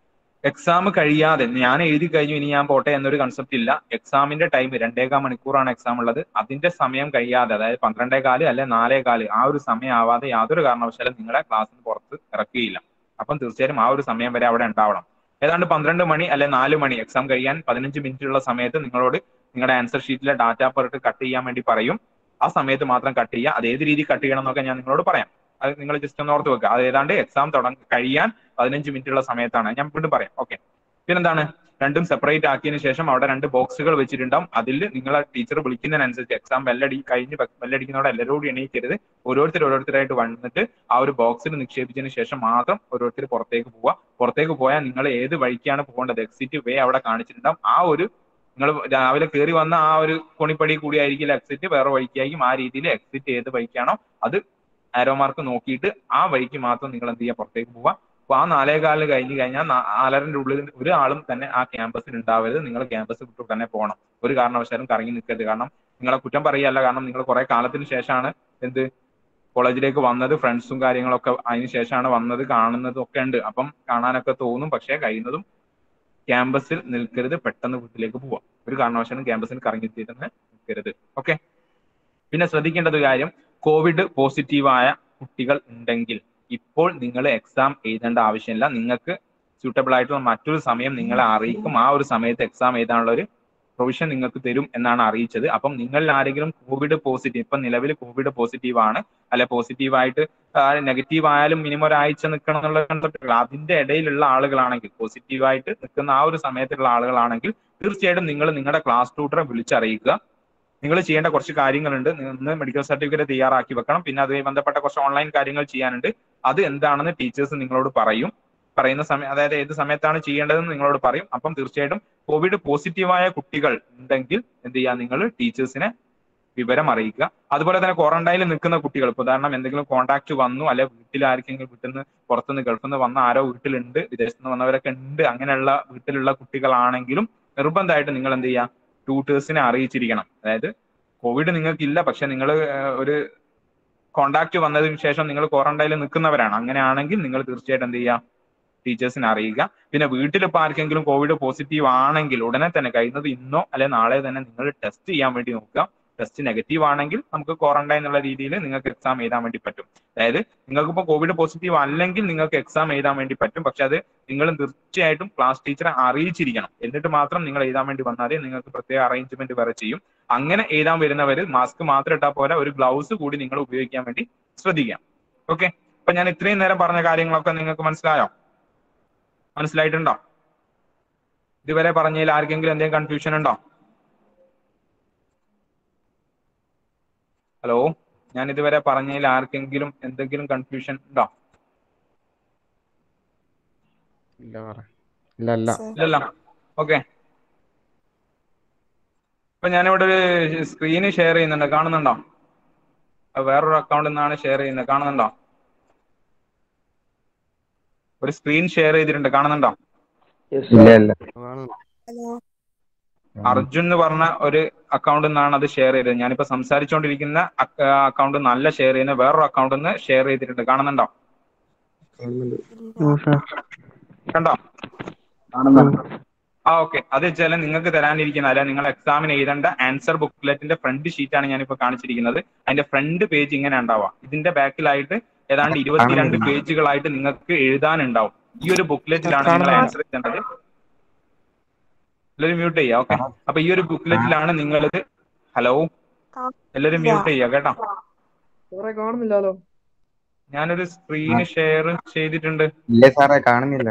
Speaker 1: എക്സാം കഴിയാതെ ഞാൻ എഴുതി കഴിഞ്ഞു ഇനി ഞാൻ പോട്ടെ എന്നൊരു കൺസെപ്റ്റ് ഇല്ല എക്സാമിന്റെ ടൈം രണ്ടേകാൽ മണിക്കൂറാണ് എക്സാം ഉള്ളത് അതിന്റെ സമയം കഴിയാതെ അതായത് പന്ത്രണ്ടേ കാല് അല്ലെ നാലേ കാല് ആ ഒരു സമയം ആവാതെ യാതൊരു കാരണവശാലും നിങ്ങളെ ക്ലാസ്സിന് പുറത്ത് ഇറക്കുകയില്ല അപ്പം തീർച്ചയായും ആ ഒരു സമയം വരെ അവിടെ ഉണ്ടാവണം ഏതാണ്ട് പന്ത്രണ്ട് മണി അല്ലെ നാല് മണി എക്സാം കഴിയാൻ പതിനഞ്ച് മിനിറ്റ് ഉള്ള സമയത്ത് നിങ്ങളോട് നിങ്ങളുടെ ആൻസർ ഷീറ്റിലെ ഡാറ്റ പറഞ്ഞിട്ട് കട്ട് ചെയ്യാൻ വേണ്ടി പറയും ആ സമയത്ത് മാത്രം കട്ട് ചെയ്യുക അത് ഏത് രീതി കട്ട് ചെയ്യണം എന്നൊക്കെ ഞാൻ നിങ്ങളോട് പറയാം അത് നിങ്ങൾ ജസ്റ്റ് ഒന്ന് ഓർത്ത് വെക്കുക അത് ഏതാണ്ട് എക്സാം തുടങ്ങ കഴിയാൻ പതിനഞ്ച് മിനിറ്റ് ഉള്ള സമയത്താണ് ഞാൻ വീണ്ടും പറയാം ഓക്കെ പിന്നെന്താണ് രണ്ടും സെപ്പറേറ്റ് ആക്കിയതിനു ശേഷം അവിടെ രണ്ട് ബോക്സുകൾ വെച്ചിട്ടുണ്ടാവും അതിൽ നിങ്ങളെ ടീച്ചർ വിളിക്കുന്നതിനനുസരിച്ച് എക്സാം ബെല്ലടി കഴിഞ്ഞ് ബെല്ലടിക്കുന്നതോടെ എല്ലാവരോടും എണീക്കരുത് ഓരോരുത്തർ ഓരോരുത്തരായിട്ട് വന്നിട്ട് ആ ഒരു ബോക്സിൽ നിക്ഷേപിച്ചതിന് ശേഷം മാത്രം ഓരോരുത്തർ പുറത്തേക്ക് പോവുക പുറത്തേക്ക് പോയാൽ നിങ്ങൾ ഏത് വഴിക്കാണ് പോകേണ്ടത് എക്സിറ്റ് വേ അവിടെ കാണിച്ചിട്ടുണ്ടാവും ആ ഒരു നിങ്ങൾ രാവിലെ കയറി വന്ന ആ ഒരു കൊണിപ്പടി കൂടി ആയിരിക്കില്ല എക്സിറ്റ് വേറെ വഴിക്കായിരിക്കും ആ രീതിയിൽ എക്സിറ്റ് ഏത് വഴിക്കാണോ അത് ആരോ മാർക്ക് നോക്കിയിട്ട് ആ വഴിക്ക് മാത്രം നിങ്ങൾ എന്ത് ചെയ്യുക പുറത്തേക്ക് പോവുക അപ്പൊ ആ നാലേകാലിന് കഴിഞ്ഞ് കഴിഞ്ഞാൽ നാലരന്റെ ഉള്ളിൽ ഒരാളും തന്നെ ആ ക്യാമ്പസിൽ ഉണ്ടാവരുത് നിങ്ങൾ ക്യാമ്പസ് വിട്ടു തന്നെ പോകണം ഒരു കാരണവശാലും കറങ്ങി നിൽക്കരുത് കാരണം നിങ്ങളെ കുറ്റം പറയല്ല കാരണം നിങ്ങൾ കുറെ കാലത്തിന് ശേഷമാണ് എന്ത് കോളേജിലേക്ക് വന്നത് ഫ്രണ്ട്സും കാര്യങ്ങളൊക്കെ അതിന് ശേഷമാണ് വന്നത് കാണുന്നതും ഒക്കെ ഉണ്ട് അപ്പം കാണാനൊക്കെ തോന്നും പക്ഷേ കഴിയുന്നതും ക്യാമ്പസിൽ നിൽക്കരുത് പെട്ടെന്ന് വീട്ടിലേക്ക് പോവാം ഒരു കാരണവശാലും ക്യാമ്പസിൽ കറങ്ങി തന്നെ നിൽക്കരുത് ഓക്കെ പിന്നെ ശ്രദ്ധിക്കേണ്ട ഒരു കാര്യം കോവിഡ് പോസിറ്റീവായ കുട്ടികൾ ഉണ്ടെങ്കിൽ ഇപ്പോൾ നിങ്ങൾ എക്സാം എഴുതേണ്ട ആവശ്യമില്ല നിങ്ങൾക്ക് സ്യൂട്ടബിൾ ആയിട്ടുള്ള മറ്റൊരു സമയം നിങ്ങളെ അറിയിക്കും ആ ഒരു സമയത്ത് എക്സാം എഴുതാനുള്ള ഒരു പ്രൊവിഷൻ നിങ്ങൾക്ക് തരും എന്നാണ് അറിയിച്ചത് അപ്പം നിങ്ങളിൽ ആരെങ്കിലും കോവിഡ് പോസിറ്റീവ് ഇപ്പം നിലവിൽ കോവിഡ് പോസിറ്റീവ് ആണ് അല്ലെ പോസിറ്റീവ് ആയിട്ട് നെഗറ്റീവ് ആയാലും മിനിമം ഒരാഴ്ച നിൽക്കണം എന്നുള്ള കൺസെപ്റ്റ് അതിന്റെ ഇടയിലുള്ള ആളുകളാണെങ്കിൽ പോസിറ്റീവ് ആയിട്ട് നിൽക്കുന്ന ആ ഒരു സമയത്തുള്ള ആളുകളാണെങ്കിൽ തീർച്ചയായിട്ടും നിങ്ങൾ നിങ്ങളുടെ ക്ലാസ് ട്യൂട്ടറെ വിളിച്ചറിയിക്കുക നിങ്ങൾ ചെയ്യേണ്ട കുറച്ച് കാര്യങ്ങളുണ്ട് ഒന്ന് മെഡിക്കൽ സർട്ടിഫിക്കറ്റ് തയ്യാറാക്കി വെക്കണം പിന്നെ അതുമായി ബന്ധപ്പെട്ട കുറച്ച് ഓൺലൈൻ കാര്യങ്ങൾ ചെയ്യാനുണ്ട് അത് എന്താണെന്ന് ടീച്ചേഴ്സ് നിങ്ങളോട് പറയും പറയുന്ന സമയം അതായത് ഏത് സമയത്താണ് ചെയ്യേണ്ടതെന്ന് നിങ്ങളോട് പറയും അപ്പം തീർച്ചയായിട്ടും കോവിഡ് പോസിറ്റീവായ കുട്ടികൾ ഉണ്ടെങ്കിൽ എന്ത് ചെയ്യുക നിങ്ങൾ ടീച്ചേഴ്സിനെ വിവരം അറിയിക്കുക അതുപോലെ തന്നെ ക്വാറന്റൈനിൽ നിൽക്കുന്ന കുട്ടികൾ ഇപ്പൊ ഉദാഹരണം എന്തെങ്കിലും കോൺടാക്ട് വന്നു അല്ലെ വീട്ടിൽ ആർക്കെങ്കിലും വീട്ടിൽ നിന്ന് പുറത്തുനിന്ന് ഗൾഫിൽ നിന്ന് വന്ന ആരോ വീട്ടിലുണ്ട് വിദേശത്ത് നിന്ന് വന്നവരൊക്കെ ഉണ്ട് അങ്ങനെയുള്ള വീട്ടിലുള്ള കുട്ടികളാണെങ്കിലും നിർബന്ധമായിട്ട് നിങ്ങൾ എന്ത് ചെയ്യുക ട്യൂട്ടേഴ്സിനെ അറിയിച്ചിരിക്കണം അതായത് കോവിഡ് നിങ്ങൾക്കില്ല പക്ഷെ നിങ്ങൾ ഒരു കോണ്ടാക്ട് വന്നതിന് ശേഷം നിങ്ങൾ ക്വാറന്റൈനിൽ നിൽക്കുന്നവരാണ് അങ്ങനെയാണെങ്കിൽ നിങ്ങൾ തീർച്ചയായിട്ടും എന്ത് ചെയ്യുക ടീച്ചേഴ്സിനെ അറിയിക്കുക പിന്നെ വീട്ടിൽ ഇപ്പോൾ ആർക്കെങ്കിലും കോവിഡ് പോസിറ്റീവ് ആണെങ്കിൽ ഉടനെ തന്നെ കഴിയുന്നത് ഇന്നോ അല്ലെ നാളെ തന്നെ നിങ്ങൾ ടെസ്റ്റ് ചെയ്യാൻ വേണ്ടി നോക്കുക ടെസ്റ്റ് നെഗറ്റീവ് ആണെങ്കിൽ നമുക്ക് ക്വാറന്റൈൻ എന്നുള്ള രീതിയിൽ നിങ്ങൾക്ക് എക്സാം എഴുതാൻ വേണ്ടി പറ്റും അതായത് നിങ്ങൾക്ക് ഇപ്പോൾ കോവിഡ് പോസിറ്റീവ് അല്ലെങ്കിൽ നിങ്ങൾക്ക് എക്സാം എഴുതാൻ വേണ്ടി പറ്റും പക്ഷെ അത് നിങ്ങൾ തീർച്ചയായിട്ടും ക്ലാസ് ടീച്ചറെ അറിയിച്ചിരിക്കണം എന്നിട്ട് മാത്രം നിങ്ങൾ എഴുതാൻ വേണ്ടി വന്നാൽ നിങ്ങൾക്ക് പ്രത്യേക അറേഞ്ച്മെന്റ് വരെ ചെയ്യും അങ്ങനെ എഴുതാൻ വരുന്നവർ മാസ്ക് മാത്രം ഇട്ടാൽ പോലെ ഒരു ഗ്ലൗസ് കൂടി നിങ്ങൾ ഉപയോഗിക്കാൻ വേണ്ടി ശ്രദ്ധിക്കാം ഓക്കെ അപ്പൊ ഞാൻ ഇത്രയും നേരം പറഞ്ഞ കാര്യങ്ങളൊക്കെ നിങ്ങൾക്ക് മനസ്സിലായോ മനസ്സിലായിട്ടുണ്ടോ ഇതുവരെ പറഞ്ഞതിൽ ആർക്കെങ്കിലും എന്തെങ്കിലും കൺഫ്യൂഷൻ ഉണ്ടോ ഹലോ ഞാൻ ഇതുവരെ പറഞ്ഞതിൽ ആർക്കെങ്കിലും എന്തെങ്കിലും കൺഫ്യൂഷൻ ഉണ്ടോ
Speaker 2: ഇല്ല പറ ഇല്ല ഇല്ല
Speaker 1: ഇല്ലല്ലോ ഓക്കെ ഇപ്പൊ ഞാനിവിടെ ഒരു സ്ക്രീന് ഷെയർ ചെയ്യുന്നുണ്ട് കാണുന്നുണ്ടോ അത് വേറൊരു അക്കൗണ്ടിൽ നിന്നാണ് ഷെയർ ചെയ്യുന്നത് കാണുന്നുണ്ടോ ഒരു സ്ക്രീൻ ഷെയർ ചെയ്തിട്ടുണ്ട് കാണുന്നുണ്ടോ
Speaker 2: ഇല്ല ഇല്ല
Speaker 3: ഹലോ
Speaker 1: അർജുൻ എന്ന് പറഞ്ഞ ഒരു അക്കൗണ്ടിൽ നിന്നാണ് അത് ഷെയർ ചെയ്തത് ഞാനിപ്പോ സംസാരിച്ചുകൊണ്ടിരിക്കുന്ന അക്കൗണ്ട് നല്ല ഷെയർ ചെയ്യുന്ന വേറൊരു അക്കൗണ്ടിൽ നിന്ന് ഷെയർ ചെയ്തിട്ടുണ്ട് കാണുന്നുണ്ടോ കണ്ടോ ആ ഓക്കെ അത് വെച്ചാൽ നിങ്ങൾക്ക് തരാനിരിക്കുന്ന അല്ലെ നിങ്ങൾ എക്സാമിന് എഴുതേണ്ട ആൻസർ ബുക്ക്ലെറ്റിന്റെ ഫ്രണ്ട് ഷീറ്റാണ് ഞാനിപ്പോ കാണിച്ചിരിക്കുന്നത് അതിന്റെ ഫ്രണ്ട് പേജ് ഇങ്ങനെ ഉണ്ടാവുക ഇതിന്റെ ബാക്കിലായിട്ട് ഏതാണ്ട് ഇരുപത്തിരണ്ട് പേജുകളായിട്ട് നിങ്ങൾക്ക് എഴുതാനുണ്ടാവും ഈ ഒരു ബുക്ക്ലെറ്റിലാണ് നിങ്ങൾ ആൻസർ എഴുതേണ്ടത് എല്ലാവരും മ്യൂട്ട് ചെയ്യാം ഓക്കെ അപ്പൊ ഈ ഒരു ബുക്ക്ലെറ്റിലാണ് നിങ്ങളിത് ഹലോ എല്ലാവരും മ്യൂട്ട് ചെയ്യാം കേട്ടോ
Speaker 4: കുറെ കാണുന്നില്ലല്ലോ
Speaker 1: ഞാനൊരു സ്ക്രീൻ ഷെയർ ചെയ്തിട്ടുണ്ട്
Speaker 2: ഇല്ല സാറേ കാണുന്നില്ല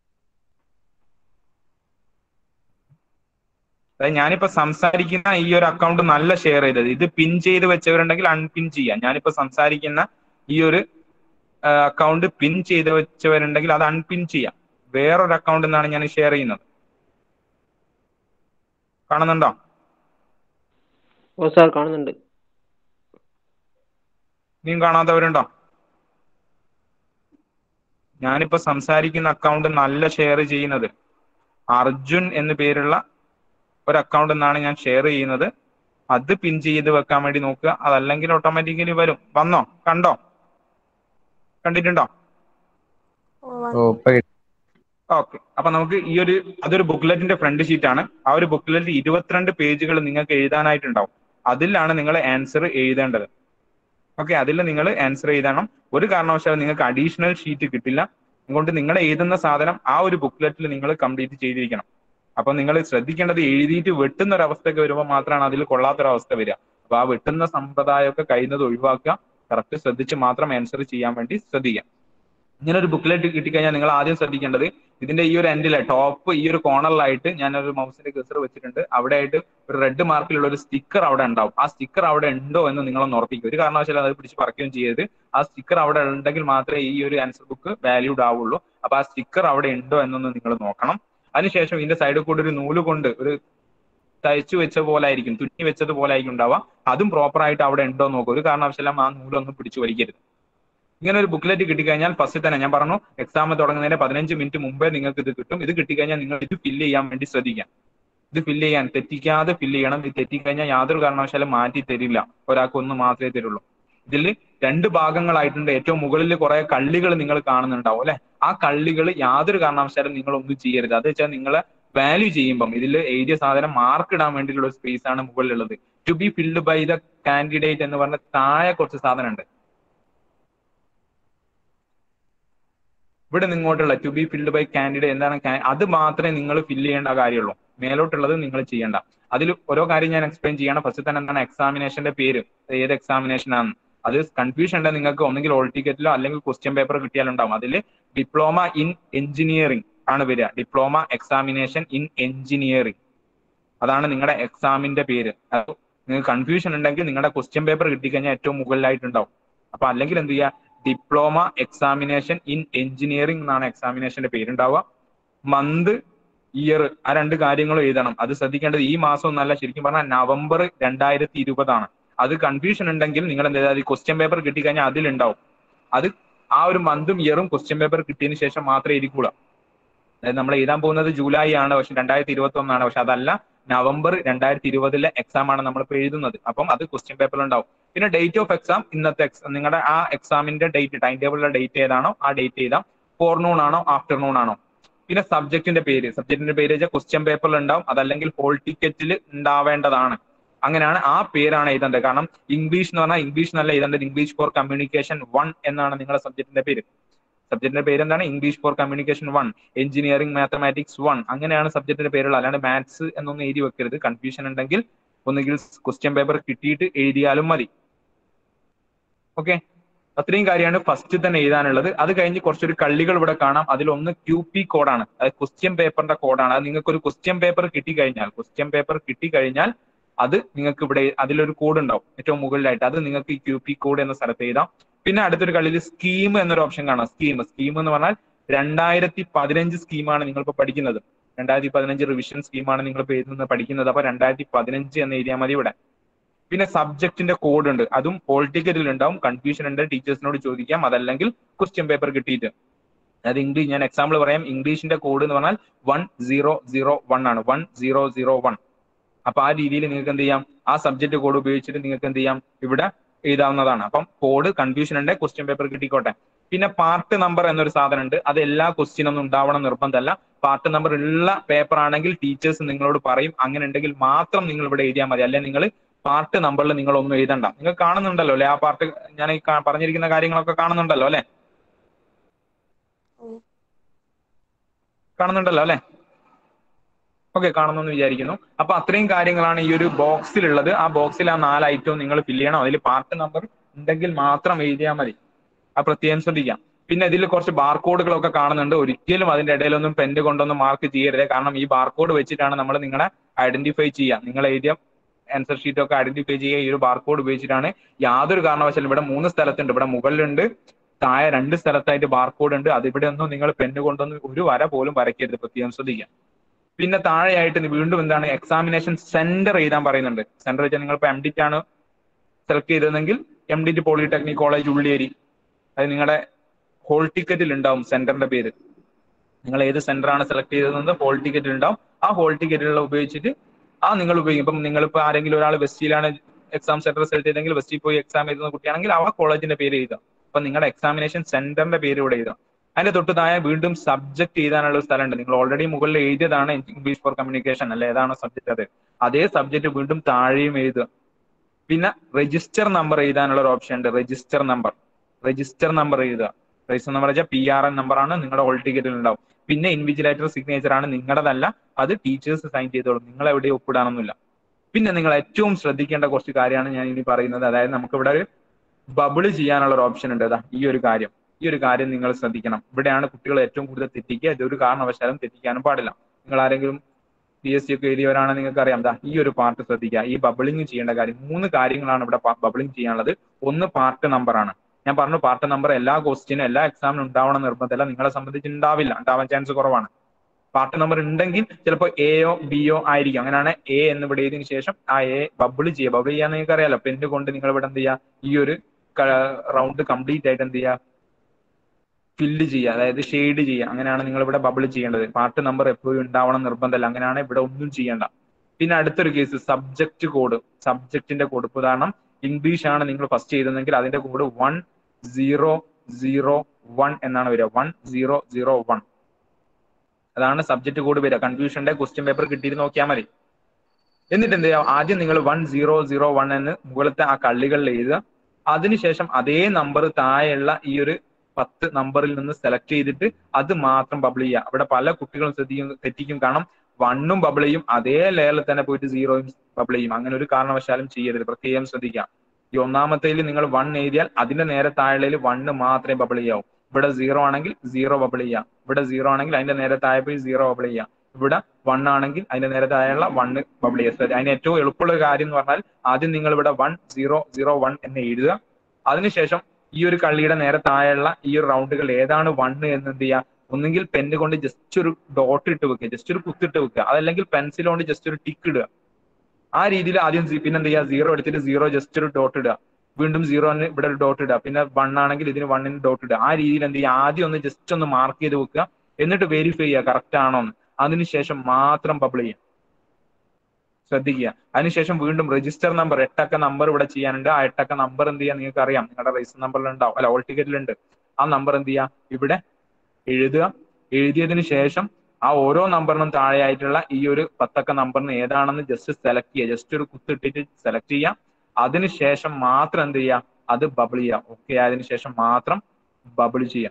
Speaker 1: അതായത് ഞാനിപ്പോ സംസാരിക്കുന്ന ഈ ഒരു അക്കൗണ്ട് നല്ല ഷെയർ ചെയ്തത് ഇത് പിൻ ചെയ്ത് വെച്ചവരുണ്ടെങ്കിൽ അൺപിൻ ചെയ്യാം ഞാനിപ്പോ സംസാരിക്കുന്ന ഈ ഒരു അക്കൗണ്ട് പിൻ ചെയ്ത് വെച്ചവരുണ്ടെങ്കിൽ അത് അൺപിൻ ചെയ്യാം വേറൊരു അക്കൗണ്ട് നിന്നാണ് ഞാൻ ഷെയർ ചെയ്യുന്നത് കാണുന്നുണ്ടോ
Speaker 3: ഓ സാർ കാണുന്നുണ്ട്
Speaker 1: നീയും കാണാത്തവരുണ്ടോ ഞാനിപ്പോ സംസാരിക്കുന്ന അക്കൗണ്ട് നല്ല ഷെയർ ചെയ്യുന്നത് അർജുൻ എന്ന് പേരുള്ള ഒരു അക്കൗണ്ട് നിന്നാണ് ഞാൻ ഷെയർ ചെയ്യുന്നത് അത് പിൻ ചെയ്ത് വെക്കാൻ വേണ്ടി നോക്കുക അതല്ലെങ്കിൽ ഓട്ടോമാറ്റിക്കലി വരും വന്നോ കണ്ടോ കണ്ടിട്ടുണ്ടോ
Speaker 2: ഓ ഇപ്പൊ കിട്ടി.
Speaker 1: ഓക്കെ അപ്പൊ നമുക്ക് ഈ ഒരു അതൊരു ബുക്ക്ലെറ്റിന്റെ ഫ്രണ്ട് ഷീറ്റ് ആണ് ആ ഒരു ബുക്ക്ലെറ്റ് ഇരുപത്തിരണ്ട് പേജുകൾ നിങ്ങൾക്ക് എഴുതാനായിട്ടുണ്ടാവും അതിലാണ് നിങ്ങൾ ആൻസർ എഴുതേണ്ടത് ഓക്കെ അതിൽ നിങ്ങൾ ആൻസർ എഴുതണം ഒരു കാരണവശാലും നിങ്ങൾക്ക് അഡീഷണൽ ഷീറ്റ് കിട്ടില്ല അതുകൊണ്ട് നിങ്ങൾ എഴുതുന്ന സാധനം ആ ഒരു ബുക്ക്ലെറ്റിൽ നിങ്ങൾ കംപ്ലീറ്റ് ചെയ്തിരിക്കണം അപ്പൊ നിങ്ങൾ ശ്രദ്ധിക്കേണ്ടത് എഴുതിയിട്ട് വെട്ടുന്ന ഒരു അവസ്ഥയൊക്കെ വരുമ്പോൾ മാത്രമാണ് അതിൽ കൊള്ളാത്തൊരവസ്ഥ വരിക അപ്പൊ ആ വെട്ടുന്ന സമ്പ്രദായമൊക്കെ കഴിയുന്നത് ഒഴിവാക്കുക കറക്റ്റ് ശ്രദ്ധിച്ച് മാത്രം ആൻസർ ചെയ്യാൻ വേണ്ടി ശ്രദ്ധിക്കുക ഇങ്ങനെ ഒരു ബുക്ക്ലെറ്റ് കിട്ടിക്കഴിഞ്ഞാൽ നിങ്ങൾ ആദ്യം ശ്രദ്ധിക്കേണ്ടത് ഇതിന്റെ ഈ ഒരു എൻഡിലെ ടോപ്പ് ഈ ഒരു കോർണറിലായിട്ട് ഞാൻ ഒരു മൗസിന്റെ കെസർ വെച്ചിട്ടുണ്ട് അവിടെ ആയിട്ട് ഒരു റെഡ് മാർക്കിലുള്ള ഒരു സ്റ്റിക്കർ അവിടെ ഉണ്ടാവും ആ സ്റ്റിക്കർ അവിടെ ഉണ്ടോ എന്ന് നിങ്ങളൊന്ന് ഉറപ്പിക്കുക ഒരു കാരണവശാലും അത് പിടിച്ച് പറിക്കുകയും ചെയ്യരുത് ആ സ്റ്റിക്കർ അവിടെ ഉണ്ടെങ്കിൽ മാത്രമേ ഈ ഒരു ആൻസർ ബുക്ക് വാല്യൂഡ് ആവുള്ളൂ അപ്പൊ ആ സ്റ്റിക്കർ അവിടെ ഉണ്ടോ എന്നൊന്ന് നിങ്ങൾ നോക്കണം അതിനുശേഷം ഇതിന്റെ സൈഡിൽ കൂടെ ഒരു നൂല് കൊണ്ട് ഒരു തയ്ച്ചു വെച്ച പോലെ ആയിരിക്കും തുന്നി വെച്ചത് പോലെ ആയിരിക്കും ഉണ്ടാവുക അതും പ്രോപ്പർ ആയിട്ട് അവിടെ ഉണ്ടോ എന്ന് നോക്കുക ഒരു കാരണവശാലും ആ നൂലൊന്നും പിടിച്ചു വലിക്കരുത് ഇങ്ങനെ ഒരു ബുക്ക്ലെറ്റ് കിട്ടിക്കഴിഞ്ഞാൽ ഫസ്റ്റ് തന്നെ ഞാൻ പറഞ്ഞു എക്സാം തുടങ്ങുന്നതിന് പതിനഞ്ച് മിനിറ്റ് മുമ്പേ നിങ്ങൾക്ക് ഇത് കിട്ടും ഇത് കിട്ടിക്കഴിഞ്ഞാൽ നിങ്ങൾ ഇത് ഫില്ല് ചെയ്യാൻ വേണ്ടി ശ്രദ്ധിക്കാം ഇത് ഫില്ല് ചെയ്യാൻ തെറ്റിക്കാതെ ഫില്ല് ചെയ്യണം ഇത് തെറ്റിക്കഴിഞ്ഞാൽ യാതൊരു കാരണവശാലും മാറ്റി തരില്ല ഒരാൾക്ക് ഒന്ന് മാത്രമേ തരുള്ളൂ ഇതിൽ രണ്ട് ഭാഗങ്ങളായിട്ടുണ്ട് ഏറ്റവും മുകളിൽ കുറെ കള്ളികൾ നിങ്ങൾ കാണുന്നുണ്ടാവും അല്ലെ ആ കള്ളികൾ യാതൊരു കാരണവശാലും നിങ്ങൾ ഒന്നും ചെയ്യരുത് അത് വെച്ചാൽ നിങ്ങളെ വാല്യൂ ചെയ്യുമ്പം ഇതിൽ എഴുതിയ സാധനം മാർക്ക് ഇടാൻ വേണ്ടിയിട്ടുള്ള സ്പേസ് ആണ് മുകളിലുള്ളത് to be filled by the candidate എന്ന് പറഞ്ഞ താഴെ കുറച്ച് സാധനം ഉണ്ട് ഇവിടെ നിങ്ങോട്ടുള്ള to be filled by candidate എന്താണ് ca- അത് മാത്രമേ നിങ്ങൾ ഫില്ല് ചെയ്യേണ്ട കാര്യമുള്ളൂ മേലോട്ടുള്ളത് നിങ്ങൾ ചെയ്യേണ്ട അതിൽ ഓരോ കാര്യം ഞാൻ എക്സ്പ്ലെയിൻ ചെയ്യണം ഫസ്റ്റ് തന്നെ എന്താണ് എക്സാമിനേഷന്റെ പേര് ഏത് എക്സാമിനേഷൻ ആണ് അത് കൺഫ്യൂഷൻ ഉണ്ട് നിങ്ങൾക്ക് ഒന്നെങ്കിൽ ഓൾ ടിക്കറ്റിലോ അല്ലെങ്കിൽ ക്വസ്റ്റ്യൻ പേപ്പർ കിട്ടിയാലുണ്ടാവും അതിൽ ഡിപ്ലോമ ഇൻ എഞ്ചിനീയറിംഗ് ആണ് വരിക ഡിപ്ലോമ എക്സാമിനേഷൻ ഇൻ എഞ്ചിനീയറിംഗ് അതാണ് നിങ്ങളുടെ എക്സാമിന്റെ പേര് അത് നിങ്ങൾക്ക് കൺഫ്യൂഷൻ ഉണ്ടെങ്കിൽ നിങ്ങളുടെ ക്വസ്റ്റ്യൻ പേപ്പർ കിട്ടിക്കഴിഞ്ഞാൽ ഏറ്റവും മുകളിലായിട്ടുണ്ടാവും അപ്പൊ അല്ലെങ്കിൽ എന്ത് ചെയ്യുക ഡിപ്ലോമ എക്സാമിനേഷൻ ഇൻ എഞ്ചിനീയറിംഗ് എന്നാണ് എക്സാമിനേഷന്റെ പേരുണ്ടാവുക മന്ത് ഇയർ ആ രണ്ട് കാര്യങ്ങളും എഴുതണം അത് ശ്രദ്ധിക്കേണ്ടത് ഈ മാസം ഒന്നല്ല ശരിക്കും പറഞ്ഞാൽ നവംബർ രണ്ടായിരത്തി ഇരുപതാണ് അത് കൺഫ്യൂഷൻ ഉണ്ടെങ്കിൽ നിങ്ങൾ എന്താ ക്വസ്റ്റ്യൻ പേപ്പർ കിട്ടിക്കഴിഞ്ഞാൽ അതിലുണ്ടാവും അത് ആ ഒരു മന്തും ഇയറും ക്വസ്റ്റ്യൻ പേപ്പർ കിട്ടിയതിന് ശേഷം മാത്രമേ ഇരിക്കുള്ളൂ അതായത് നമ്മൾ എഴുതാൻ പോകുന്നത് ജൂലൈ ആണ് പക്ഷെ രണ്ടായിരത്തി ഇരുപത്തി ഒന്നാണ് പക്ഷെ അതല്ല നവംബർ രണ്ടായിരത്തി ഇരുപതിലെ എക്സാം ആണ് നമ്മളിപ്പോൾ എഴുതുന്നത് അപ്പം അത് ക്വസ്റ്റ്യൻ പേപ്പറിൽ ഉണ്ടാവും പിന്നെ ഡേറ്റ് ഓഫ് എക്സാം ഇന്നത്തെ എക്സാം നിങ്ങളുടെ ആ എക്സാമിന്റെ ഡേറ്റ് ടൈം ടേബിളിലെ ഡേറ്റ് ഏതാണോ ആ ഡേറ്റ് എഴുതാം ഫോർനൂൺ ആണോ ആഫ്റ്റർനൂൺ ആണോ പിന്നെ സബ്ജക്റ്റിന്റെ പേര് സബ്ജക്റ്റിന്റെ പേര് വെച്ചാൽ ക്വസ്റ്റ്യൻ പേപ്പറിൽ ഉണ്ടാവും അതല്ലെങ്കിൽ ഹോൾ ടിക്കറ്റിൽ ഉണ്ടാവേണ്ടതാണ് അങ്ങനെയാണ് ആ പേരാണ് എഴുതേണ്ടത് കാരണം ഇംഗ്ലീഷ് എന്ന് പറഞ്ഞാൽ ഇംഗ്ലീഷ് എന്നല്ല എഴുതേണ്ടത് ഇംഗ്ലീഷ് ഫോർ കമ്മ്യൂണിക്കേഷൻ വൺ എന്നാണ് നിങ്ങളുടെ സബ്ജക്റ്റിന്റെ പേര് സബ്ജക്റ്റിന്റെ പേര് എന്താണ് English for communication one engineering mathematics one അങ്ങനെയാണ് സബ്ജക്റ്റിന്റെ പേരുള്ളത് അല്ലാണ്ട് മാത്സ് എന്നൊന്നും എഴുതി വെക്കരുത് കൺഫ്യൂഷൻ ഉണ്ടെങ്കിൽ ഒന്നുകിൽ ക്വസ്റ്റ്യൻ പേപ്പർ കിട്ടിയിട്ട് എഴുതിയാലും മതി ഓക്കെ അത്രയും കാര്യമാണ് ഫസ്റ്റ് തന്നെ എഴുതാനുള്ളത് അത് കഴിഞ്ഞ് കുറച്ചൊരു കള്ളികൾ ഇവിടെ കാണാം അതിലൊന്ന് ക്യു പി കോഡാണ് അത് ക്വസ്റ്റ്യൻ പേപ്പറിന്റെ കോഡാണ് അത് നിങ്ങൾക്ക് ഒരു ക്വസ്റ്റ്യൻ പേപ്പർ കിട്ടിക്കഴിഞ്ഞാൽ ക്വസ്റ്റ്യൻ പേപ്പർ കിട്ടിക്കഴിഞ്ഞാൽ അത് നിങ്ങൾക്ക് ഇവിടെ അതിലൊരു കോഡ് ഉണ്ടാവും ഏറ്റവും മുകളിലായിട്ട് അത് നിങ്ങൾക്ക് ഈ ക്യു പി കോഡ് എന്ന സ്ഥലത്ത് എഴുതാം പിന്നെ അടുത്തൊരു കളിയിൽ സ്കീം എന്നൊരു ഓപ്ഷൻ കാണാം സ്കീം സ്കീം എന്ന് പറഞ്ഞാൽ രണ്ടായിരത്തി പതിനഞ്ച് സ്കീമാണ് നിങ്ങളിപ്പോൾ പഠിക്കുന്നത് രണ്ടായിരത്തി പതിനഞ്ച് റിവിഷൻ സ്കീമാണ് നിങ്ങളിപ്പോൾ എഴുതുന്നത് പഠിക്കുന്നത് അപ്പൊ രണ്ടായിരത്തി പതിനഞ്ച് എന്ന് എഴുതിയാൽ മതി ഇവിടെ പിന്നെ സബ്ജക്റ്റിന്റെ കോഡ് ഉണ്ട് അതും ഹോൾ ടിക്കറ്റിൽ ഉണ്ടാവും കൺഫ്യൂഷൻ ഉണ്ട് ടീച്ചേഴ്സിനോട് ചോദിക്കാം അതല്ലെങ്കിൽ ക്വസ്റ്റ്യൻ പേപ്പർ കിട്ടിയിട്ട് അതായത് ഇംഗ്ലീഷ് ഞാൻ എക്സാമ്പിൾ പറയാം ഇംഗ്ലീഷിന്റെ കോഡ് എന്ന് പറഞ്ഞാൽ വൺ സീറോ സീറോ വൺ ആണ് വൺ സീറോ സീറോ വൺ അപ്പൊ ആ രീതിയിൽ നിങ്ങൾക്ക് എന്ത് ചെയ്യാം ആ സബ്ജക്ട് കോഡ് ഉപയോഗിച്ചിട്ട് നിങ്ങൾക്ക് എന്ത് ചെയ്യാം ഇവിടെ എഴുതാവുന്നതാണ് അപ്പം കോഡ് കൺഫ്യൂഷൻ ഉണ്ട് ക്വസ്റ്റ്യൻ പേപ്പർ കിട്ടിക്കോട്ടെ പിന്നെ പാർട്ട് നമ്പർ എന്നൊരു സാധനം ഉണ്ട് അത് എല്ലാ ക്വസ്റ്റ്യൻ ഒന്നും ഉണ്ടാവണം നിർബന്ധമല്ല പാർട്ട് നമ്പർ ഉള്ള പേപ്പർ ആണെങ്കിൽ ടീച്ചേഴ്സ് നിങ്ങളോട് പറയും അങ്ങനെ ഉണ്ടെങ്കിൽ മാത്രം നിങ്ങൾ ഇവിടെ എഴുതിയാൽ മതി അല്ലെ നിങ്ങൾ പാർട്ട് നമ്പറിൽ നിങ്ങൾ ഒന്നും എഴുതണ്ട നിങ്ങൾ കാണുന്നുണ്ടല്ലോ അല്ലെ ആ പാർട്ട് ഞാൻ ഈ കാ- പറഞ്ഞിരിക്കുന്ന കാര്യങ്ങളൊക്കെ കാണുന്നുണ്ടല്ലോ അല്ലെ കാണുന്നുണ്ടല്ലോ അല്ലെ ഓക്കെ കാണുന്നു എന്ന് വിചാരിക്കുന്നു അപ്പൊ അത്രയും കാര്യങ്ങളാണ് ഈ ഒരു ബോക്സിലുള്ളത് ആ ബോക്സിൽ ആ നാല് ഐറ്റവും നിങ്ങൾ ഫില്ല് ചെയ്യണം അതിൽ പാർട്ട് നമ്പർ ഉണ്ടെങ്കിൽ മാത്രം എഴുതിയാൽ മതി അത് പ്രത്യേകം ശ്രദ്ധിക്കാം പിന്നെ ഇതിൽ കുറച്ച് ബാർകോഡുകളൊക്കെ കാണുന്നുണ്ട് ഒരിക്കലും അതിന്റെ ഇടയിലൊന്നും പെന്റ് കൊണ്ടൊന്നും മാർക്ക് ചെയ്യരുത് കാരണം ഈ ബാർകോഡ് വെച്ചിട്ടാണ് നമ്മൾ നിങ്ങളെ ഐഡന്റിഫൈ ചെയ്യുക നിങ്ങൾ എഴുതിയ ആൻസർ ഷീറ്റ് ഒക്കെ ഐഡന്റിഫൈ ചെയ്യുക ഈ ഒരു ബാർകോഡ് ഉപയോഗിച്ചിട്ടാണ് യാതൊരു കാരണവശാലും ഇവിടെ മൂന്ന് സ്ഥലത്തുണ്ട് ഇവിടെ മുകളിലുണ്ട് താഴെ രണ്ട് സ്ഥലത്തായിട്ട് ബാർകോഡ് ഉണ്ട് അത് ഇവിടെ ഒന്നും നിങ്ങൾ പെന്ന് കൊണ്ടൊന്നും ഒരു വര പോലും വരയ്ക്കരുത് പ്രത്യേകം ശ്രദ്ധിക്കുക പിന്നെ താഴെയായിട്ട് ഇനി വീണ്ടും എന്താണ് എക്സാമിനേഷൻ സെന്റർ എഴുതാൻ പറയുന്നുണ്ട് സെന്റർ വെച്ചാൽ നിങ്ങൾ ഇപ്പൊ എം ഡിറ്റ് ആണ് സെലക്ട് ചെയ്തതെങ്കിൽ M DIT polytechnic college Ulliyeri അത് നിങ്ങളുടെ ഹോൾ ടിക്കറ്റിൽ ഉണ്ടാവും സെന്ററിന്റെ പേര് നിങ്ങൾ ഏത് സെന്റർ ആണ് സെലക്ട് ചെയ്തതെന്ന് ഹോൾ ടിക്കറ്റിൽ ഉണ്ടാവും ആ ഹോൾ ടിക്കറ്റുകൾ ഉപയോഗിച്ചിട്ട് ആ നിങ്ങൾ ഉപയോഗിക്കും ഇപ്പം നിങ്ങളിപ്പോ ആരെങ്കിലും ഒരാൾ വെസ്റ്റിലാണ് എക്സാം സെന്റർ സെലക്ട് ചെയ്തെങ്കിൽ വെസ്റ്റിൽ പോയി എക്സാം എഴുതുന്ന കുട്ടിയാണെങ്കിൽ ആ കോളേജിന്റെ പേര് എഴുതാം അപ്പൊ നിങ്ങളുടെ എക്സാമിനേഷൻ സെന്ററിന്റെ പേര് ഇവിടെ എഴുതാം അതിന്റെ തൊട്ട് താഴെ വീണ്ടും സബ്ജക്ട് എഴുതാനുള്ള ഒരു സ്ഥലമുണ്ട് നിങ്ങൾ ഓൾറെഡി മുകളിൽ എഴുതിയതാണ് ഇംഗ്ലീഷ് ഫോർ കമ്മ്യൂണിക്കേഷൻ അല്ലെ ഏതാണോ സബ്ജക്ട് അത് അതേ സബ്ജക്ട് വീണ്ടും താഴെയും എഴുതുക പിന്നെ രജിസ്റ്റർ നമ്പർ എഴുതാനുള്ള ഒരു ഓപ്ഷൻ ഉണ്ട് രജിസ്റ്റർ നമ്പർ രജിസ്റ്റർ നമ്പർ എഴുതുക രജിസ്റ്റർ നമ്പർ വെച്ചാൽ പി ആർ എൻ നമ്പർ ആണ് നിങ്ങളുടെ ഹോൾ ടിക്കറ്റിൽ ഉണ്ടാവും പിന്നെ ഇൻവിജിലേറ്റർ സിഗ്നേച്ചർ ആണ് നിങ്ങളുടേതല്ല അത് ടീച്ചേഴ്സ് സൈൻ ചെയ്തോളും നിങ്ങൾ എവിടെ ഒപ്പിടാനൊന്നുമില്ല പിന്നെ നിങ്ങൾ ഏറ്റവും ശ്രദ്ധിക്കേണ്ട കുറച്ച് കാര്യമാണ് ഞാൻ ഇനി പറയുന്നത് അതായത് നമുക്ക് ഇവിടെ ഒരു ബബിള് ചെയ്യാനുള്ള ഒരു ഓപ്ഷൻ ഉണ്ട് അതാ ഈ ഒരു കാര്യം ഈ ഒരു കാര്യം നിങ്ങൾ ശ്രദ്ധിക്കണം ഇവിടെയാണ് കുട്ടികൾ ഏറ്റവും കൂടുതൽ തെറ്റിക്കുക ഇതൊരു കാരണവശാലും തെറ്റിക്കാനും പാടില്ല നിങ്ങൾ ആരെങ്കിലും പി എസ് സി ഒക്കെ എഴുതിയവരാണ് നിങ്ങൾക്ക് അറിയാം ദാ ഈ ഒരു പാർട്ട് ശ്രദ്ധിക്കുക ഈ ബബിളിംഗ് ചെയ്യേണ്ട കാര്യം മൂന്ന് കാര്യങ്ങളാണ് ഇവിടെ ബബിളിംഗ് ചെയ്യാനുള്ളത് ഒന്ന് പാർട്ട് നമ്പർ ആണ് ഞാൻ പറഞ്ഞു പാർട്ട് നമ്പർ എല്ലാ ക്വസ്റ്റിനും എല്ലാ എക്സാമിനും ഉണ്ടാവണം നിർബന്ധമല്ല നിങ്ങളെ സംബന്ധിച്ച് ഉണ്ടാവില്ല ഉണ്ടാവാൻ ചാൻസ് കുറവാണ് പാർട്ട് നമ്പർ ഉണ്ടെങ്കിൽ ചിലപ്പോൾ എയോ ബിയോ ആയിരിക്കും അങ്ങനെയാണ് എ എന്ന് ഇവിടെ എഴുതിയതിനു ശേഷം ആ എ ബബിൾ ചെയ്യുക ബബിൾ ചെയ്യാൻ നിങ്ങൾക്ക് അറിയാലോ പെന്ന് കൊണ്ട് നിങ്ങൾ ഇവിടെ എന്ത് ചെയ്യുക ഈ ഒരു റൗണ്ട് കംപ്ലീറ്റ് ആയിട്ട് എന്ത് ചെയ്യുക ഫില്ല് ചെയ്യുക അതായത് ഷെയ്ഡ് ചെയ്യുക അങ്ങനെയാണ് നിങ്ങൾ ഇവിടെ ബബിൾ ചെയ്യേണ്ടത് പാർട്ട് നമ്പർ എപ്പോഴും ഉണ്ടാവണം നിർബന്ധമല്ല അങ്ങനെയാണ് ഇവിടെ ഒന്നും ചെയ്യേണ്ട പിന്നെ അടുത്തൊരു കേസ് സബ്ജക്ട് കോഡ് സബ്ജക്റ്റിന്റെ കോഡ് ഉദാഹരണം ഇംഗ്ലീഷ് ആണ് നിങ്ങൾ ഫസ്റ്റ് ചെയ്തതെങ്കിൽ അതിന്റെ code one zero zero one എന്നാണ് വരിക വൺ സീറോ സീറോ വൺ അതാണ് സബ്ജക്ട് കോഡ് വരിക കൺഫ്യൂഷന്റെ ക്വസ്റ്റ്യൻ പേപ്പർ കിട്ടിയിട്ട് നോക്കിയാൽ മതി എന്നിട്ട് എന്ത് ചെയ്യാം ആദ്യം നിങ്ങൾ വൺ സീറോ സീറോ വൺ എന്ന് മുകളിലത്തെ ആ കള്ളികളിൽ എഴുതുക അതിനുശേഷം അതേ നമ്പർ താഴെയുള്ള ഈ ഒരു പത്ത് നമ്പറിൽ നിന്ന് സെലക്ട് ചെയ്തിട്ട് അത് മാത്രം ബബിൾ ചെയ്യുക അവിടെ പല കുട്ടികളും ശ്രദ്ധിക്കും തെറ്റിക്കും കാരണം വണ്ണും ബബിൾ ചെയ്യും അതേ ലെയറിൽ തന്നെ പോയിട്ട് സീറോയും ബബിൾ ചെയ്യും അങ്ങനെ ഒരു കാരണവശാലും ചെയ്യരുത് പ്രത്യേകം ശ്രദ്ധിക്കുക ഈ ഒന്നാമത്തേൽ നിങ്ങൾ വൺ എഴുതിയാൽ അതിന്റെ നേരെ താഴെ വണ്ണ് മാത്രമേ ബബിൾ ചെയ്യാവൂ ഇവിടെ സീറോ ആണെങ്കിൽ സീറോ ബബിൾ ചെയ്യാം ഇവിടെ സീറോ ആണെങ്കിൽ അതിന്റെ നേരെ താഴെ പോയി സീറോ ബബിൾ ചെയ്യാം ഇവിടെ വൺ ആണെങ്കിൽ അതിന്റെ നേരെ താഴെയുള്ള വണ്ണ് ബബിൾ ചെയ്യുക അതിന് ഏറ്റവും എളുപ്പമുള്ള കാര്യം എന്ന് പറഞ്ഞാൽ ആദ്യം നിങ്ങൾ ഇവിടെ വൺ സീറോ സീറോ വൺ എന്ന് എഴുതുക അതിനുശേഷം ഈ ഒരു കള്ളിയുടെ നേരെ താഴെയുള്ള ഈ ഒരു റൗണ്ടുകൾ ഏതാണ് വണ്ണ് എന്ന് എന്ത് ചെയ്യുക ഒന്നുകിൽ പെന്ന് കൊണ്ട് ജസ്റ്റ് ഒരു ഡോട്ട് ഇട്ട് വെക്കുക ജസ്റ്റ് ഒരു കുത്തിട്ട് വെക്കുക അതല്ലെങ്കിൽ പെൻസിൽ കൊണ്ട് ജസ്റ്റ് ഒരു ടിക്ക് ഇടുക ആ രീതിയിൽ ആദ്യം പിന്നെ എന്ത് ചെയ്യുക സീറോ എടുത്തിട്ട് സീറോ ജസ്റ്റ് ഒരു ഡോട്ട് ഇടുക വീണ്ടും സീറോന് ഇവിടെ ഒരു ഡോട്ട് ഇടുക പിന്നെ വൺ ആണെങ്കിൽ ഇതിന് വണ്ണിന് ഡോട്ട് ഇടുക ആ രീതിയിൽ എന്ത് ചെയ്യുക ആദ്യം ഒന്ന് ജസ്റ്റ് ഒന്ന് മാർക്ക് ചെയ്ത് വെക്കുക എന്നിട്ട് വെരിഫൈ ചെയ്യുക കറക്റ്റ് ആണോ എന്ന് അതിനുശേഷം മാത്രം പബ്ലിക് ചെയ്യുക ശ്രദ്ധിക്കുക അതിനുശേഷം വീണ്ടും രജിസ്റ്റർ നമ്പർ എട്ടക്ക നമ്പർ ഇവിടെ ചെയ്യാനുണ്ട് ആ എട്ടക്ക നമ്പർ എന്ത് ചെയ്യാൻ നിങ്ങൾക്ക് അറിയാം നിങ്ങളുടെ രജിസ്റ്റർ നമ്പറിൽ ഉണ്ടാവും അല്ല ഓൾ ടിക്കറ്റിലുണ്ട് ആ നമ്പർ എന്ത് ചെയ്യുക ഇവിടെ എഴുതുക എഴുതിയതിനു ശേഷം ആ ഓരോ നമ്പറിനും താഴെയായിട്ടുള്ള ഈ ഒരു പത്തക്ക നമ്പറിന് ഏതാണെന്ന് ജസ്റ്റ് സെലക്ട് ചെയ്യുക ജസ്റ്റ് ഒരു കുത്തിട്ടിട്ട് സെലക്ട് ചെയ്യാം അതിനുശേഷം മാത്രം എന്ത് ചെയ്യുക അത് ബബിൾ ചെയ്യാം ഓക്കെ ആയതിനു ശേഷം മാത്രം ബബിൾ ചെയ്യാം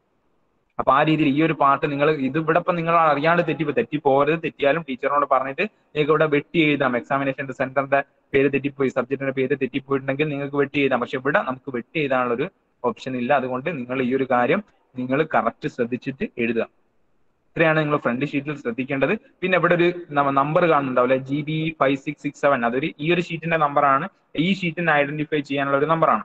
Speaker 1: അപ്പൊ ആ രീതിയിൽ ഈ ഒരു പാട്ട് നിങ്ങൾ ഇത് ഇവിടെ ഇപ്പൊ നിങ്ങൾ അറിയാണ്ട് തെറ്റി തെറ്റി പോകരുത് തെറ്റിയാലും ടീച്ചറിനോട് പറഞ്ഞിട്ട് നിങ്ങൾക്ക് ഇവിടെ വെട്ടി എഴുതാം എക്സാമിനേഷൻ സെന്ററിന്റെ പേര് തെറ്റിപ്പോയി സബ്ജക്റ്റിന്റെ പേര് തെറ്റിപ്പോയിട്ടുണ്ടെങ്കിൽ നിങ്ങൾക്ക് വെട്ടി എഴുതാം പക്ഷെ ഇവിടെ നമുക്ക് വെട്ടി എഴുതാനുള്ള ഒരു ഓപ്ഷൻ ഇല്ല അതുകൊണ്ട് നിങ്ങൾ ഈ ഒരു കാര്യം നിങ്ങൾ കറക്റ്റ് ശ്രദ്ധിച്ചിട്ട് എഴുതുക ഇത്രയാണ് നിങ്ങൾ ഫ്രണ്ട് ഷീറ്റിൽ ശ്രദ്ധിക്കേണ്ടത് പിന്നെ ഇവിടെ ഒരു നമ്പർ കാണുന്നുണ്ടാവില്ലേ G B five six six seven അതൊരു ഈ ഒരു ഷീറ്റിന്റെ നമ്പറാണ് ഈ ഷീറ്റിനെ ഐഡന്റിഫൈ ചെയ്യാനുള്ള ഒരു നമ്പറാണ്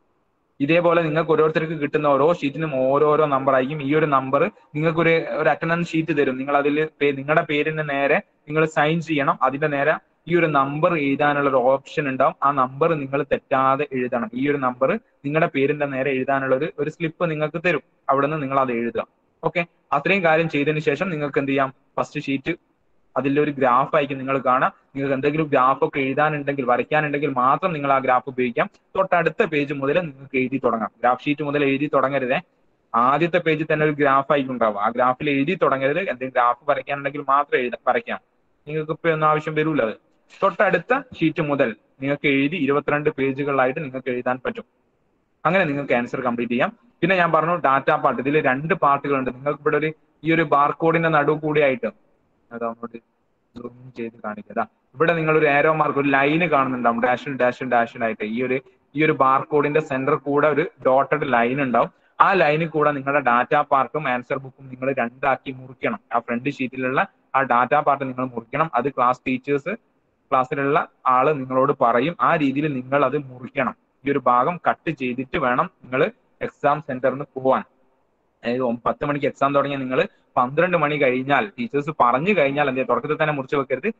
Speaker 1: ഇതേപോലെ നിങ്ങൾക്ക് ഓരോരുത്തർക്ക് കിട്ടുന്ന ഓരോ ഷീറ്റിനും ഓരോരോ നമ്പർ ആയിരിക്കും ഈ ഒരു നമ്പർ നിങ്ങൾക്ക് ഒരു ഒരു അറ്റൻഡൻസ് ഷീറ്റ് തരും നിങ്ങൾ അതിൽ നിങ്ങളുടെ പേരിന് നേരെ നിങ്ങൾ സൈൻ ചെയ്യണം അതിന്റെ നേരെ ഈ ഒരു നമ്പർ എഴുതാനുള്ള ഒരു ഓപ്ഷൻ ഉണ്ടാവും ആ നമ്പർ നിങ്ങൾ തെറ്റാതെ എഴുതണം ഈ ഒരു നമ്പർ നിങ്ങളുടെ പേരിന്റെ നേരെ എഴുതാനുള്ള ഒരു ഒരു സ്ലിപ്പ് നിങ്ങൾക്ക് തരും അവിടെ നിന്ന് നിങ്ങൾ അത് എഴുതുക ഓക്കെ അത്രയും കാര്യം ചെയ്തതിന് ശേഷം നിങ്ങൾക്ക് എന്ത് ചെയ്യാം ഫസ്റ്റ് ഷീറ്റ് അതിലൊരു ഒരു ഗ്രാഫ് ആയിരിക്കും നിങ്ങൾ കാണാം നിങ്ങൾക്ക് എന്തെങ്കിലും ഗ്രാഫ് ഒക്കെ എഴുതാനുണ്ടെങ്കിൽ വരയ്ക്കാനുണ്ടെങ്കിൽ മാത്രം നിങ്ങൾ ആ ഗ്രാഫ് ഉപയോഗിക്കാം തൊട്ടടുത്ത പേജ് മുതൽ നിങ്ങൾക്ക് എഴുതി തുടങ്ങാം ഗ്രാഫ് ഷീറ്റ് മുതൽ എഴുതി തുടങ്ങരുതേ ആദ്യത്തെ പേജിൽ തന്നെ ഒരു ഗ്രാഫ് ആയിരിക്കും ഉണ്ടാവുക ആ ഗ്രാഫിൽ എഴുതി തുടങ്ങരുത് എന്തെങ്കിലും ഗ്രാഫ് വരയ്ക്കാനുണ്ടെങ്കിൽ മാത്രം എഴുതാം വരയ്ക്കാം നിങ്ങൾക്ക് ഇപ്പൊ ഒന്നും ആവശ്യം വരൂല അത് തൊട്ടടുത്ത ഷീറ്റ് മുതൽ നിങ്ങൾക്ക് എഴുതി ഇരുപത്തിരണ്ട് പേജുകളായിട്ട് നിങ്ങൾക്ക് എഴുതാൻ പറ്റും അങ്ങനെ നിങ്ങൾക്ക് ആൻസർ കംപ്ലീറ്റ് ചെയ്യാം പിന്നെ ഞാൻ പറഞ്ഞു ഡാറ്റ പാർട്ട് ഇതിൽ രണ്ട് പാർട്ടുകളുണ്ട് നിങ്ങൾക്ക് ഇവിടെ ഒരു ഈ ഒരു ബാർകോഡിന്റെ നടുവ് കൂടിയായിട്ട് അത് അങ്ങോട്ട് സൂം ചെയ്ത് കാണിക്കുക ഇവിടെ നിങ്ങൾ ഒരു ഏരോ മാർക്ക് ഒരു ലൈന് കാണുന്നുണ്ടാവും ഡാഷും ഡാഷും ഡാഷും ആയിട്ട് ഈ ഒരു ഈ ഒരു ബാർകോഡിന്റെ സെന്റർ കൂടെ ഒരു ഡോട്ടഡ് ലൈൻ ഉണ്ടാവും ആ ലൈനിൽ കൂടെ നിങ്ങളുടെ ഡാറ്റ പാർട്ടും ആൻസർ ബുക്കും നിങ്ങൾ രണ്ടാക്കി മുറിക്കണം ആ ഫ്രണ്ട് ഷീറ്റിലുള്ള ആ ഡാറ്റ പാർട്ട് നിങ്ങൾ മുറിക്കണം അത് ക്ലാസ് ടീച്ചേഴ്സ് ക്ലാസ്സിലുള്ള ആള് നിങ്ങളോട് പറയും ആ രീതിയിൽ നിങ്ങൾ അത് മുറിക്കണം ഈ ഒരു ഭാഗം കട്ട് ചെയ്തിട്ട് വേണം നിങ്ങൾ എക്സാം സെന്ററിന് പോവാൻ അതായത് ഒം- പത്ത് മണിക്ക് എക്സാം തുടങ്ങിയ നിങ്ങൾ പന്ത്രണ്ട് മണി കഴിഞ്ഞാൽ ടീച്ചേഴ്സ് പറഞ്ഞു കഴിഞ്ഞാൽ എന്ത് ചെയ്യുക തുടക്കത്തിൽ തന്നെ മുറിച്ച് വെക്കരുത്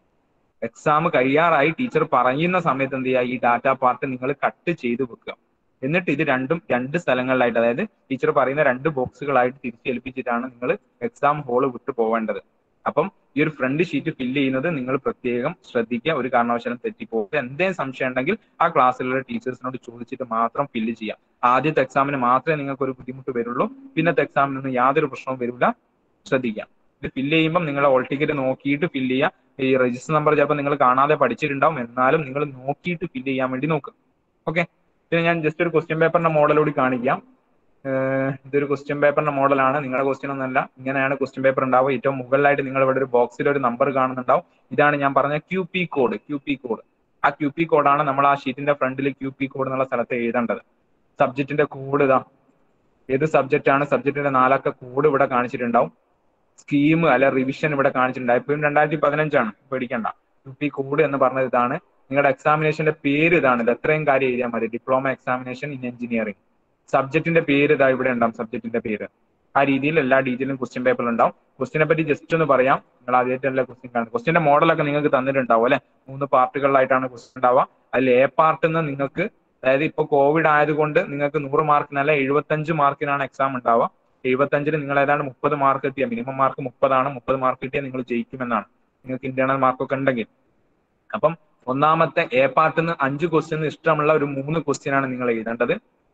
Speaker 1: എക്സാം കഴിയാറായി ടീച്ചർ പറയുന്ന സമയത്ത് എന്ത് ചെയ്യുക ഈ ഡാറ്റ പാർട്ട് നിങ്ങൾ കട്ട് ചെയ്ത് വെക്കുക എന്നിട്ട് ഇത് രണ്ടും രണ്ട് സ്ഥലങ്ങളിലായിട്ട് അതായത് ടീച്ചർ പറയുന്ന രണ്ട് ബോക്സുകളായിട്ട് തിരിച്ചേൽപ്പിച്ചിട്ടാണ് നിങ്ങൾ എക്സാം ഹോള് വിട്ടു പോവേണ്ടത് അപ്പം ഈ ഒരു ഫ്രണ്ട് ഷീറ്റ് ഫില്ല് ചെയ്യുന്നത് നിങ്ങൾ പ്രത്യേകം ശ്രദ്ധിക്കുക ഒരു കാരണവശാലും തെറ്റിപ്പോകുക എന്തെങ്കിലും സംശയം ഉണ്ടെങ്കിൽ ആ ക്ലാസ്സിലുള്ള ടീച്ചേഴ്സിനോട് ചോദിച്ചിട്ട് മാത്രം ഫില്ല് ചെയ്യാം ആദ്യത്തെ എക്സാമിന് മാത്രമേ നിങ്ങൾക്ക് ഒരു ബുദ്ധിമുട്ട് വരുള്ളൂ പിന്നത്തെ എക്സാമിനൊന്നും യാതൊരു പ്രശ്നവും വരില്ല ശ്രദ്ധിക്കാം ഇത് ഫില്ല് ചെയ്യുമ്പോൾ നിങ്ങൾ ഓൾ ടിക്കറ്റ് നോക്കിയിട്ട് ഫില്ല് ചെയ്യുക ഈ രജിസ്റ്റർ നമ്പർ ചിലപ്പോൾ നിങ്ങൾ കാണാതെ പഠിച്ചിട്ടുണ്ടാവും എന്നാലും നിങ്ങൾ നോക്കിയിട്ട് ഫില്ല് ചെയ്യാൻ വേണ്ടി നോക്കുക ഓക്കെ പിന്നെ ഞാൻ ജസ്റ്റ് ഒരു ക്വസ്റ്റ്യൻ പേപ്പറിന്റെ മോഡൽ കൂടി കാണിക്കാം ഏഹ് ഇതൊരു ക്വസ്റ്റ്യൻ പേപ്പറിന്റെ മോഡലാണ് നിങ്ങളുടെ ക്വസ്റ്റ്യൻ ഒന്നല്ല ഇങ്ങനെയാണ് ക്വസ്റ്റ്യൻ പേപ്പർ ഉണ്ടാവുക ഏറ്റവും മുകളിലായിട്ട് നിങ്ങൾ ഇവിടെ ഒരു ബോക്സിൽ ഒരു നമ്പർ കാണുന്നുണ്ടാവും ഇതാണ് ഞാൻ പറഞ്ഞ Q P code Q P code ആ ക്യു പി കോഡാണ് നമ്മൾ ആ ഷീറ്റിന്റെ ഫ്രണ്ടിൽ ക്യു പി കോഡ് എന്നുള്ള സ്ഥലത്ത് എഴുതേണ്ടത് സബ്ജക്റ്റിന്റെ കോഡ് ഇതാ ഏത് സബ്ജക്റ്റ് ആണ് സബ്ജക്റ്റിന്റെ നാലക്ക കോഡ് ഇവിടെ കാണിച്ചിട്ടുണ്ടാവും സ്കീം അല്ല റിവിഷൻ ഇവിടെ കാണിച്ചിട്ടുണ്ടാവും ഇപ്പം രണ്ടായിരത്തി പതിനഞ്ചാണ് പേടിക്കണ്ട യു പി കോഡ് എന്ന് പറഞ്ഞത് ഇതാണ് നിങ്ങളുടെ എക്സാമിനേഷന്റെ പേര് ഇതാണ് ഇത് എത്രയും കാര്യം എഴുതിയാൽ മതി ഡിപ്ലോമ എക്സാമിനേഷൻ ഇൻ എഞ്ചിനീയറിംഗ് സബ്ജക്റ്റിന്റെ പേര് ഇതാ ഇവിടെ ഉണ്ടാവും സബ്ജക്റ്റിന്റെ പേര് ആ രീതിയിൽ എല്ലാ ഡീറ്റെയിലും ക്വസ്റ്റ്യൻ പേപ്പറിൽ ഉണ്ടാവും ക്വസ്റ്റിനെ പറ്റി ജസ്റ്റ് ഒന്ന് പറയാം നിങ്ങൾ ആദ്യമായിട്ടല്ല ക്വസ്റ്റ്യൻ കാണുന്നത് ക്വസ്റ്റിന്റെ മോഡലൊക്കെ നിങ്ങൾക്ക് തന്നിട്ടുണ്ടാവും അല്ലെ മൂന്ന് പാർട്ടുകളിലായിട്ടാണ് ക്വസ്റ്റ്യൻ ഉണ്ടാവുക അതിൽ എ പാർട്ടിൽ നിന്ന് നിങ്ങൾക്ക് അതായത് ഇപ്പൊ കോവിഡ് ആയതുകൊണ്ട് നിങ്ങൾക്ക് നൂറ് മാർക്കിനല്ല എഴുപത്തഞ്ച് മാർക്കിനാണ് എക്സാം ഉണ്ടാവുക എഴുപത്തഞ്ചിന് നിങ്ങൾ ഏതാണ്ട് മുപ്പത് മാർക്ക് കിട്ടിയ മിനിമം മാർക്ക് മുപ്പതാണ് മുപ്പത് മാർക്ക് കിട്ടിയാൽ നിങ്ങൾ ജയിക്കുമെന്നാണ് നിങ്ങൾക്ക് ഇന്റേണൽ മാർക്കൊക്കെ ഉണ്ടെങ്കിൽ അപ്പം ഒന്നാമത്തെ എ പാർട്ടിൽ നിന്ന് അഞ്ച് ക്വസ്റ്റ്യൻ ഇഷ്ടമുള്ള ഒരു മൂന്ന് ക്വസ്റ്റ്യൻ ആണ് നിങ്ങൾ എഴുതേണ്ടത്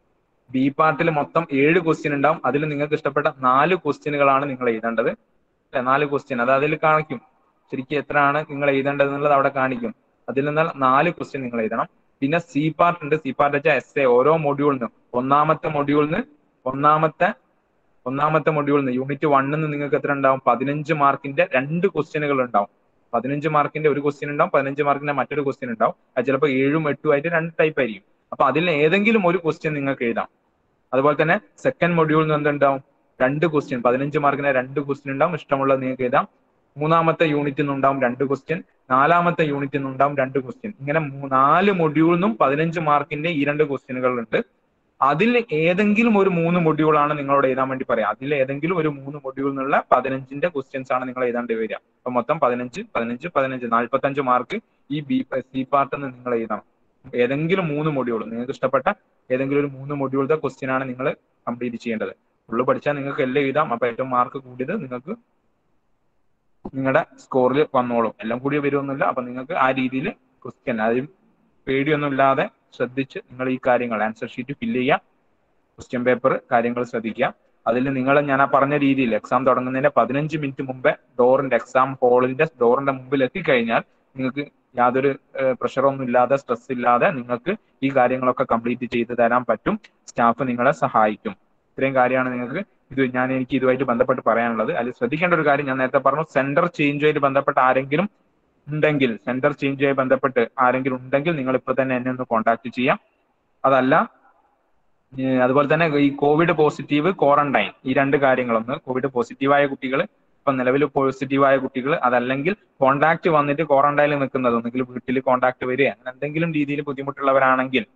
Speaker 1: ബി പാർട്ടിൽ മൊത്തം ഏഴ് ക്വസ്റ്റ്യൻ ഉണ്ടാവും അതിൽ നിങ്ങൾക്ക് ഇഷ്ടപ്പെട്ട നാല് ക്വസ്റ്റ്യനുകളാണ് നിങ്ങൾ എഴുതേണ്ടത് അല്ലെ നാല് ക്വസ്റ്റ്യൻ അത് അതിൽ കാണിക്കും ശരിക്കും എത്രയാണ് നിങ്ങൾ എഴുതേണ്ടത് എന്നുള്ളത് അവിടെ കാണിക്കും അതിൽ നിന്ന് നാല് ക്വസ്റ്റ്യൻ നിങ്ങൾ എഴുതണം പിന്നെ സി പാർട്ട് ഉണ്ട് സി പാർട്ട് വെച്ചാൽ എസ് എ ഓരോ മൊഡ്യൂളിനും ഒന്നാമത്തെ മൊഡ്യൂളിന് ഒന്നാമത്തെ ഒന്നാമത്തെ മൊഡ്യൂളിന് യൂണിറ്റ് വണ്ണിന്ന് നിങ്ങൾക്ക് എത്ര ഉണ്ടാവും പതിനഞ്ച് മാർക്കിന്റെ രണ്ട് ക്വസ്റ്റ്യനുകൾ ഉണ്ടാവും പതിനഞ്ച് മാർക്കിന്റെ ഒരു ക്വസ്റ്റ്യൻ ഉണ്ടാവും പതിനഞ്ച് മാർക്കിന്റെ മറ്റൊരു ക്വസ്റ്റ്യൻ ഉണ്ടാവും അത് ചിലപ്പോൾ ഏഴും എട്ടും ആയിട്ട് രണ്ട് ടൈപ്പ് ആയിരിക്കും അപ്പൊ അതിൽ ഏതെങ്കിലും ഒരു ക്വസ്റ്റ്യൻ നിങ്ങൾക്ക് എഴുതാം അതുപോലെ തന്നെ സെക്കൻഡ് മൊഡ്യൂളിൽ നിന്ന് എന്തുണ്ടാവും രണ്ട് ക്വസ്റ്റ്യൻ പതിനഞ്ച് മാർക്കിന് രണ്ട് ക്വസ്റ്റ്യൻ ഉണ്ടാവും ഇഷ്ടമുള്ളത് നിങ്ങൾക്ക് എഴുതാം മൂന്നാമത്തെ യൂണിറ്റിൽ നിന്നുണ്ടാവും രണ്ട് ക്വസ്റ്റ്യൻ നാലാമത്തെ യൂണിറ്റിൽ നിന്നുണ്ടാവും രണ്ട് ക്വസ്റ്റ്യൻ ഇങ്ങനെ മൂ- നാല് മൊഡ്യൂളിൽ നിന്നും പതിനഞ്ച് മാർക്കിന്റെ ഈ രണ്ട് ക്വസ്റ്റ്യനുകൾ ഉണ്ട് അതിൽ ഏതെങ്കിലും ഒരു മൂന്ന് മൊഡ്യൂളാണ് നിങ്ങളോട് എഴുതാൻ വേണ്ടി പറയാം അതിൽ ഏതെങ്കിലും ഒരു മൂന്ന് മൊഡ്യൂൾ എന്നുള്ള പതിനഞ്ചിന്റെ ക്വസ്റ്റ്യൻസ് ആണ് നിങ്ങൾ എഴുതാണ്ട് വരിക അപ്പൊ മൊത്തം പതിനഞ്ച് പതിനഞ്ച് പതിനഞ്ച് നാല്പത്തഞ്ച് മാർക്ക് ഈ ബി സി പാർട്ടിൽ നിന്ന് നിങ്ങൾ എഴുതണം ഏതെങ്കിലും മൂന്ന് മൊഡ്യൂൾ നിങ്ങൾക്ക് ഇഷ്ടപ്പെട്ട ഏതെങ്കിലും ഒരു മൂന്ന് മൊഡ്യൂളത്തെ ക്വസ്റ്റ്യൻ ആണ് നിങ്ങൾ കംപ്ലീറ്റ് ചെയ്യേണ്ടത് ഫുള്ള് പഠിച്ചാൽ നിങ്ങൾക്ക് എല്ലാം എഴുതാം അപ്പൊ ഏറ്റവും മാർക്ക് കൂടിയത് നിങ്ങൾക്ക് നിങ്ങളുടെ സ്കോറിൽ വന്നോളും എല്ലാം കൂടി വരുമൊന്നുമില്ല അപ്പൊ നിങ്ങൾക്ക് ആ രീതിയിൽ ക്വസ്റ്റ്യൻ അതിൽ പേടിയൊന്നും ഇല്ലാതെ ശ്രദ്ധിച്ച് നിങ്ങൾ ഈ കാര്യങ്ങൾ ആൻസർ ഷീറ്റ് ഫില്ല് ചെയ്യുക ക്വസ്റ്റ്യൻ പേപ്പർ കാര്യങ്ങൾ ശ്രദ്ധിക്കുക അതിൽ നിങ്ങൾ ഞാൻ ആ പറഞ്ഞ രീതിയിൽ എക്സാം തുടങ്ങുന്നതിന്റെ പതിനഞ്ച് മിനിറ്റ് മുമ്പേ ഡോറിന്റെ എക്സാം ഹോളിന്റെ ഡോറിന്റെ മുമ്പിൽ എത്തിക്കഴിഞ്ഞാൽ നിങ്ങൾക്ക് യാതൊരു പ്രഷറൊന്നും ഇല്ലാതെ സ്ട്രെസ് ഇല്ലാതെ നിങ്ങൾക്ക് ഈ കാര്യങ്ങളൊക്കെ കംപ്ലീറ്റ് ചെയ്ത് തരാൻ പറ്റും സ്റ്റാഫ് നിങ്ങളെ സഹായിക്കും ഇത്രയും കാര്യമാണ് നിങ്ങൾക്ക് ഇത് ഞാൻ എനിക്ക് ഇതുമായിട്ട് ബന്ധപ്പെട്ട് പറയാനുള്ളത് അതിൽ ശ്രദ്ധിക്കേണ്ട ഒരു കാര്യം ഞാൻ നേരത്തെ പറഞ്ഞു സെന്റർ ചേഞ്ചുമായിട്ട് ബന്ധപ്പെട്ട് ആരെങ്കിലും ഉണ്ടെങ്കിൽ സെന്റർ ചേഞ്ചുമായി ബന്ധപ്പെട്ട് ആരെങ്കിലും ഉണ്ടെങ്കിൽ നിങ്ങൾ ഇപ്പൊ തന്നെ എന്നെ ഒന്ന് കോൺടാക്ട് ചെയ്യാം അതല്ല ഏഹ് അതുപോലെ തന്നെ ഈ കോവിഡ് പോസിറ്റീവ് ക്വാറന്റൈൻ ഈ രണ്ട് കാര്യങ്ങളൊന്ന് കോവിഡ് പോസിറ്റീവായ കുട്ടികൾ ഇപ്പൊ നിലവിൽ പോസിറ്റീവായ കുട്ടികൾ അതല്ലെങ്കിൽ കോണ്ടാക്ട് വന്നിട്ട് ക്വാറന്റൈനിൽ നിൽക്കുന്നത് ഒന്നെങ്കിൽ വീട്ടിൽ കോണ്ടാക്ട് വരിക അങ്ങനെ എന്തെങ്കിലും രീതിയിൽ ബുദ്ധിമുട്ടുള്ളവരാണെങ്കിൽ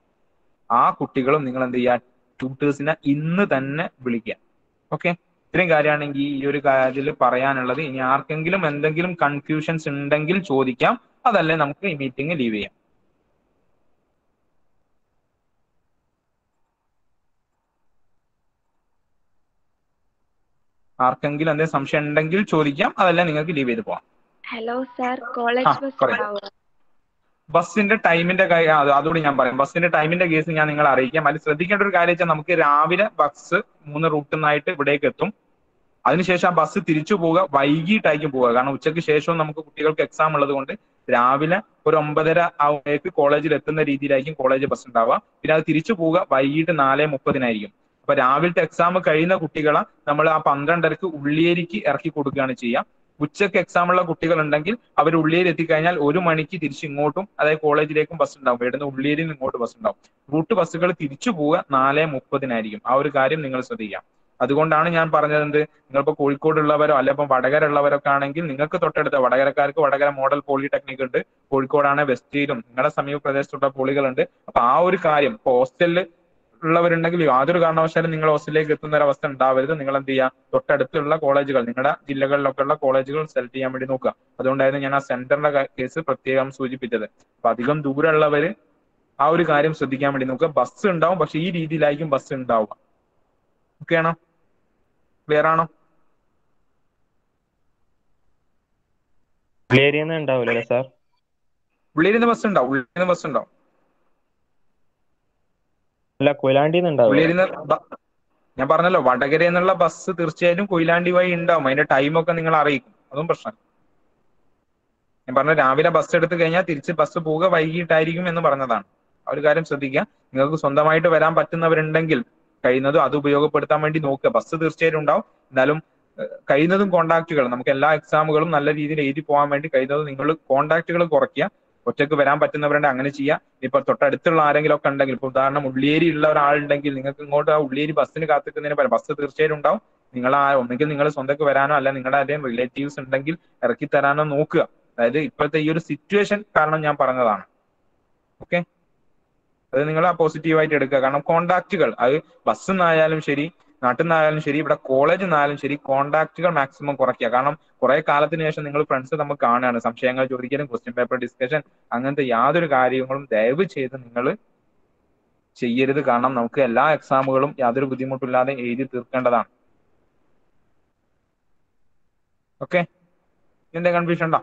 Speaker 1: ആ കുട്ടികളും നിങ്ങൾ എന്ത് ചെയ്യുക ട്യൂട്ടേഴ്സിനെ ഇന്ന് തന്നെ വിളിക്കുക ഓക്കെ ഇത്രയും കാര്യമാണെങ്കിൽ ഈ ഒരു കാര്യത്തിൽ പറയാനുള്ളത് ഇനി ആർക്കെങ്കിലും എന്തെങ്കിലും കൺഫ്യൂഷൻസ് ഉണ്ടെങ്കിൽ ചോദിക്കാം അതല്ലേ നമുക്ക് ഈ മീറ്റിംഗ് ലീവ് ചെയ്യാം ആർക്കെങ്കിലും എന്തെങ്കിലും സംശയം ഉണ്ടെങ്കിൽ ചോദിക്കാം അതല്ല നിങ്ങൾക്ക് ലീവ് ചെയ്ത് പോവാം
Speaker 4: ഹലോ സാർ
Speaker 1: ആ,
Speaker 4: കോളേജ് ബസ്
Speaker 1: പറയൂ.
Speaker 4: ഉണ്ടാവുക
Speaker 1: ബസ്സിന്റെ ടൈമിന്റെ കാര്യം അത് അതുകൂടി ഞാൻ പറയാം ബസ്സിന്റെ ടൈമിന്റെ കേസ് ഞാൻ നിങ്ങളെ അറിയിക്കാം അതിൽ ശ്രദ്ധിക്കേണ്ട ഒരു കാര്യം വെച്ചാൽ നമുക്ക് രാവിലെ ബസ് മൂന്ന് റൂട്ടിൽ നിന്നായിട്ട് ഇവിടേക്ക് എത്തും അതിനുശേഷം ആ ബസ് തിരിച്ചു പോവുക വൈകിട്ടായിരിക്കും പോവുക കാരണം ഉച്ചയ്ക്ക് ശേഷവും നമുക്ക് കുട്ടികൾക്ക് എക്സാം ഉള്ളത് കൊണ്ട് രാവിലെ ഒരു ഒമ്പതര ആവുമ്പോഴേക്ക് കോളേജിൽ എത്തുന്ന രീതിയിലായിരിക്കും കോളേജ് ബസ് ഉണ്ടാവുക പിന്നെ അത് തിരിച്ചു പോവുക വൈകിട്ട് നാല് മുപ്പതിനായിരിക്കും അപ്പൊ രാവിലത്തെ എക്സാം കഴിയുന്ന കുട്ടികളെ നമ്മൾ ആ പന്ത്രണ്ടരക്ക് ഉള്ളിയേരിക്ക് ഇറക്കി കൊടുക്കുകയാണ് ചെയ്യുക ഉച്ചക്ക് എക്സാം ഉള്ള കുട്ടികൾ ഉണ്ടെങ്കിൽ അവർ ഉള്ളിയിൽ എത്തിക്കഴിഞ്ഞാൽ ഒരു മണിക്ക് തിരിച്ച് ഇങ്ങോട്ടും അതായത് കോളേജിലേക്കും ബസ് ഉണ്ടാവും ഇവിടുന്ന് ഉള്ളിയിൽ നിന്ന് ഇങ്ങോട്ട് ബസ് ഉണ്ടാവും റൂട്ട് ബസ്സുകൾ തിരിച്ചു പോവുക നാല് മുപ്പതിനായിരിക്കും ആ ഒരു കാര്യം നിങ്ങൾ ശ്രദ്ധിക്കാം അതുകൊണ്ടാണ് ഞാൻ പറഞ്ഞത് എന്ത് നിങ്ങളിപ്പോ കോഴിക്കോടുള്ളവരോ അല്ല ഇപ്പം വടകര ഉള്ളവരൊക്കെ ആണെങ്കിൽ നിങ്ങൾക്ക് തൊട്ടടുത്ത വടകരക്കാർക്ക് വടകര മോഡൽ പോളിടെക്നിക് ഉണ്ട് കോഴിക്കോടാണ് വെസ്റ്റിലും നിങ്ങളുടെ സമീപ പ്രദേശത്തുള്ള പോളികളുണ്ട് അപ്പൊ ആ ഒരു കാര്യം ഇപ്പൊ ഹോസ്റ്റലിൽ ഉള്ളവരുണ്ടെങ്കിൽ യാതൊരു കാരണവശാലും നിങ്ങൾ ഹോസ്റ്റലിലേക്ക് എത്തുന്ന ഒരു അവസ്ഥ ഉണ്ടാവരുത് നിങ്ങൾ എന്ത് ചെയ്യുക തൊട്ടടുത്തുള്ള കോളേജുകൾ നിങ്ങളുടെ ജില്ലകളിലൊക്കെ ഉള്ള കോളേജുകൾ സെലക്ട് ചെയ്യാൻ വേണ്ടി നോക്കുക അതുകൊണ്ടായിരുന്നു ഞാൻ ആ സെന്ററിന്റെ കേസ് പ്രത്യേകം സൂചിപ്പിച്ചത് അപ്പൊ അധികം ദൂരമുള്ളവര് ആ ഒരു കാര്യം ശ്രദ്ധിക്കാൻ വേണ്ടി നോക്കുക ബസ് ഉണ്ടാവും പക്ഷെ ഈ രീതിയിലായിരിക്കും ബസ് ഉണ്ടാവുക ഓക്കെ ആണോ ക്ലിയർ ആണോ
Speaker 4: ഉള്ളേരിയ ഉണ്ടാവില്ലല്ലേ സാർ
Speaker 1: ഉള്ളിൽ നിന്ന് ബസ് ഉണ്ടാവും ഉള്ളിൽ നിന്ന് ബസ് ഉണ്ടാവും
Speaker 4: അല്ല കൊയിലാണ്ടിന്ന് ഉണ്ടാവും
Speaker 1: ഉള്ളിൽ നിന്ന് ബ- ഞാൻ പറഞ്ഞല്ലോ വടകര എന്നുള്ള ബസ് തീർച്ചയായിട്ടും കൊയിലാണ്ടി വഴി ഉണ്ടാവും അതിന്റെ ടൈമൊക്കെ നിങ്ങൾ അറിയിക്കും അതും പ്രശ്നം ഞാൻ പറഞ്ഞ രാവിലെ ബസ് എടുത്തു കഴിഞ്ഞാൽ തിരിച്ച് ബസ് പോവുക വൈകിട്ടായിരിക്കും എന്ന് പറഞ്ഞതാണ് ആ ഒരു കാര്യം ശ്രദ്ധിക്കുക നിങ്ങൾക്ക് സ്വന്തമായിട്ട് വരാൻ പറ്റുന്നവരുണ്ടെങ്കിൽ കഴിയുന്നതും അത് ഉപയോഗപ്പെടുത്താൻ വേണ്ടി നോക്കുക ബസ് തീർച്ചയായിട്ടും ഉണ്ടാവും എന്നാലും ഏഹ്, കഴിയുന്നതും കോണ്ടാക്റ്റുകൾ നമുക്ക് എല്ലാ എക്സാമുകളും നല്ല രീതിയിൽ എഴുതി പോകാൻ വേണ്ടി കഴിയുന്നതും നിങ്ങൾ കോണ്ടാക്റ്റുകൾ കുറയ്ക്കുക ഒറ്റയ്ക്ക് വരാൻ പറ്റുന്നവരുണ്ട് അങ്ങനെ ചെയ്യുക ഇപ്പൊ തൊട്ടടുത്തുള്ള ആരെങ്കിലും ഒക്കെ ഉണ്ടെങ്കിൽ ഇപ്പൊ ഉദാഹരണം ഉള്ളിയേരി ഉള്ള ഒരാളുണ്ടെങ്കിൽ നിങ്ങൾക്ക് ഇങ്ങോട്ട് ആ ഉള്ളിയേരി ബസ്സിന് കാത്തിക്കുന്നതിന് പകരം ബസ് തീർച്ചയായിട്ടും ഉണ്ടാവും നിങ്ങൾ ആ ഒന്നുകിൽ നിങ്ങൾ സ്വന്തക്ക് വരാനോ അല്ല നിങ്ങളുടെ ആരെയും റിലേറ്റീവ്സ് ഉണ്ടെങ്കിൽ ഇറക്കി തരാനോ നോക്കുക അതായത് ഇപ്പോഴത്തെ ഈ ഒരു സിറ്റുവേഷൻ കാരണം ഞാൻ പറഞ്ഞതാണ് ഓക്കെ അത് നിങ്ങൾ ആ പോസിറ്റീവായിട്ട് എടുക്കുക കാരണം കോണ്ടാക്റ്റുകൾ അത് ബസ്സിൽ നിന്നായാലും ശരി നാട്ടിൽ നിന്നായാലും ശരി ഇവിടെ കോളേജിൽ നിന്നായാലും ശരി കോണ്ടാക്റ്റുകൾ മാക്സിമം കുറയ്ക്കുക കാരണം കുറെ കാലത്തിന് ശേഷം നിങ്ങൾ ഫ്രണ്ട്സ് നമ്മൾ കാണുകയാണ് സംശയങ്ങൾ ചോദിക്കലും ക്വസ്റ്റ്യൻ പേപ്പർ ഡിസ്കഷൻ അങ്ങനത്തെ യാതൊരു കാര്യങ്ങളും ദയവ് ചെയ്ത് നിങ്ങൾ ചെയ്യരുത് കാരണം നമുക്ക് എല്ലാ എക്സാമുകളും യാതൊരു ബുദ്ധിമുട്ടില്ലാതെ എഴുതി തീർക്കേണ്ടതാണ് ഓക്കെ എന്താ കൺഫ്യൂഷൻ ഉണ്ടോ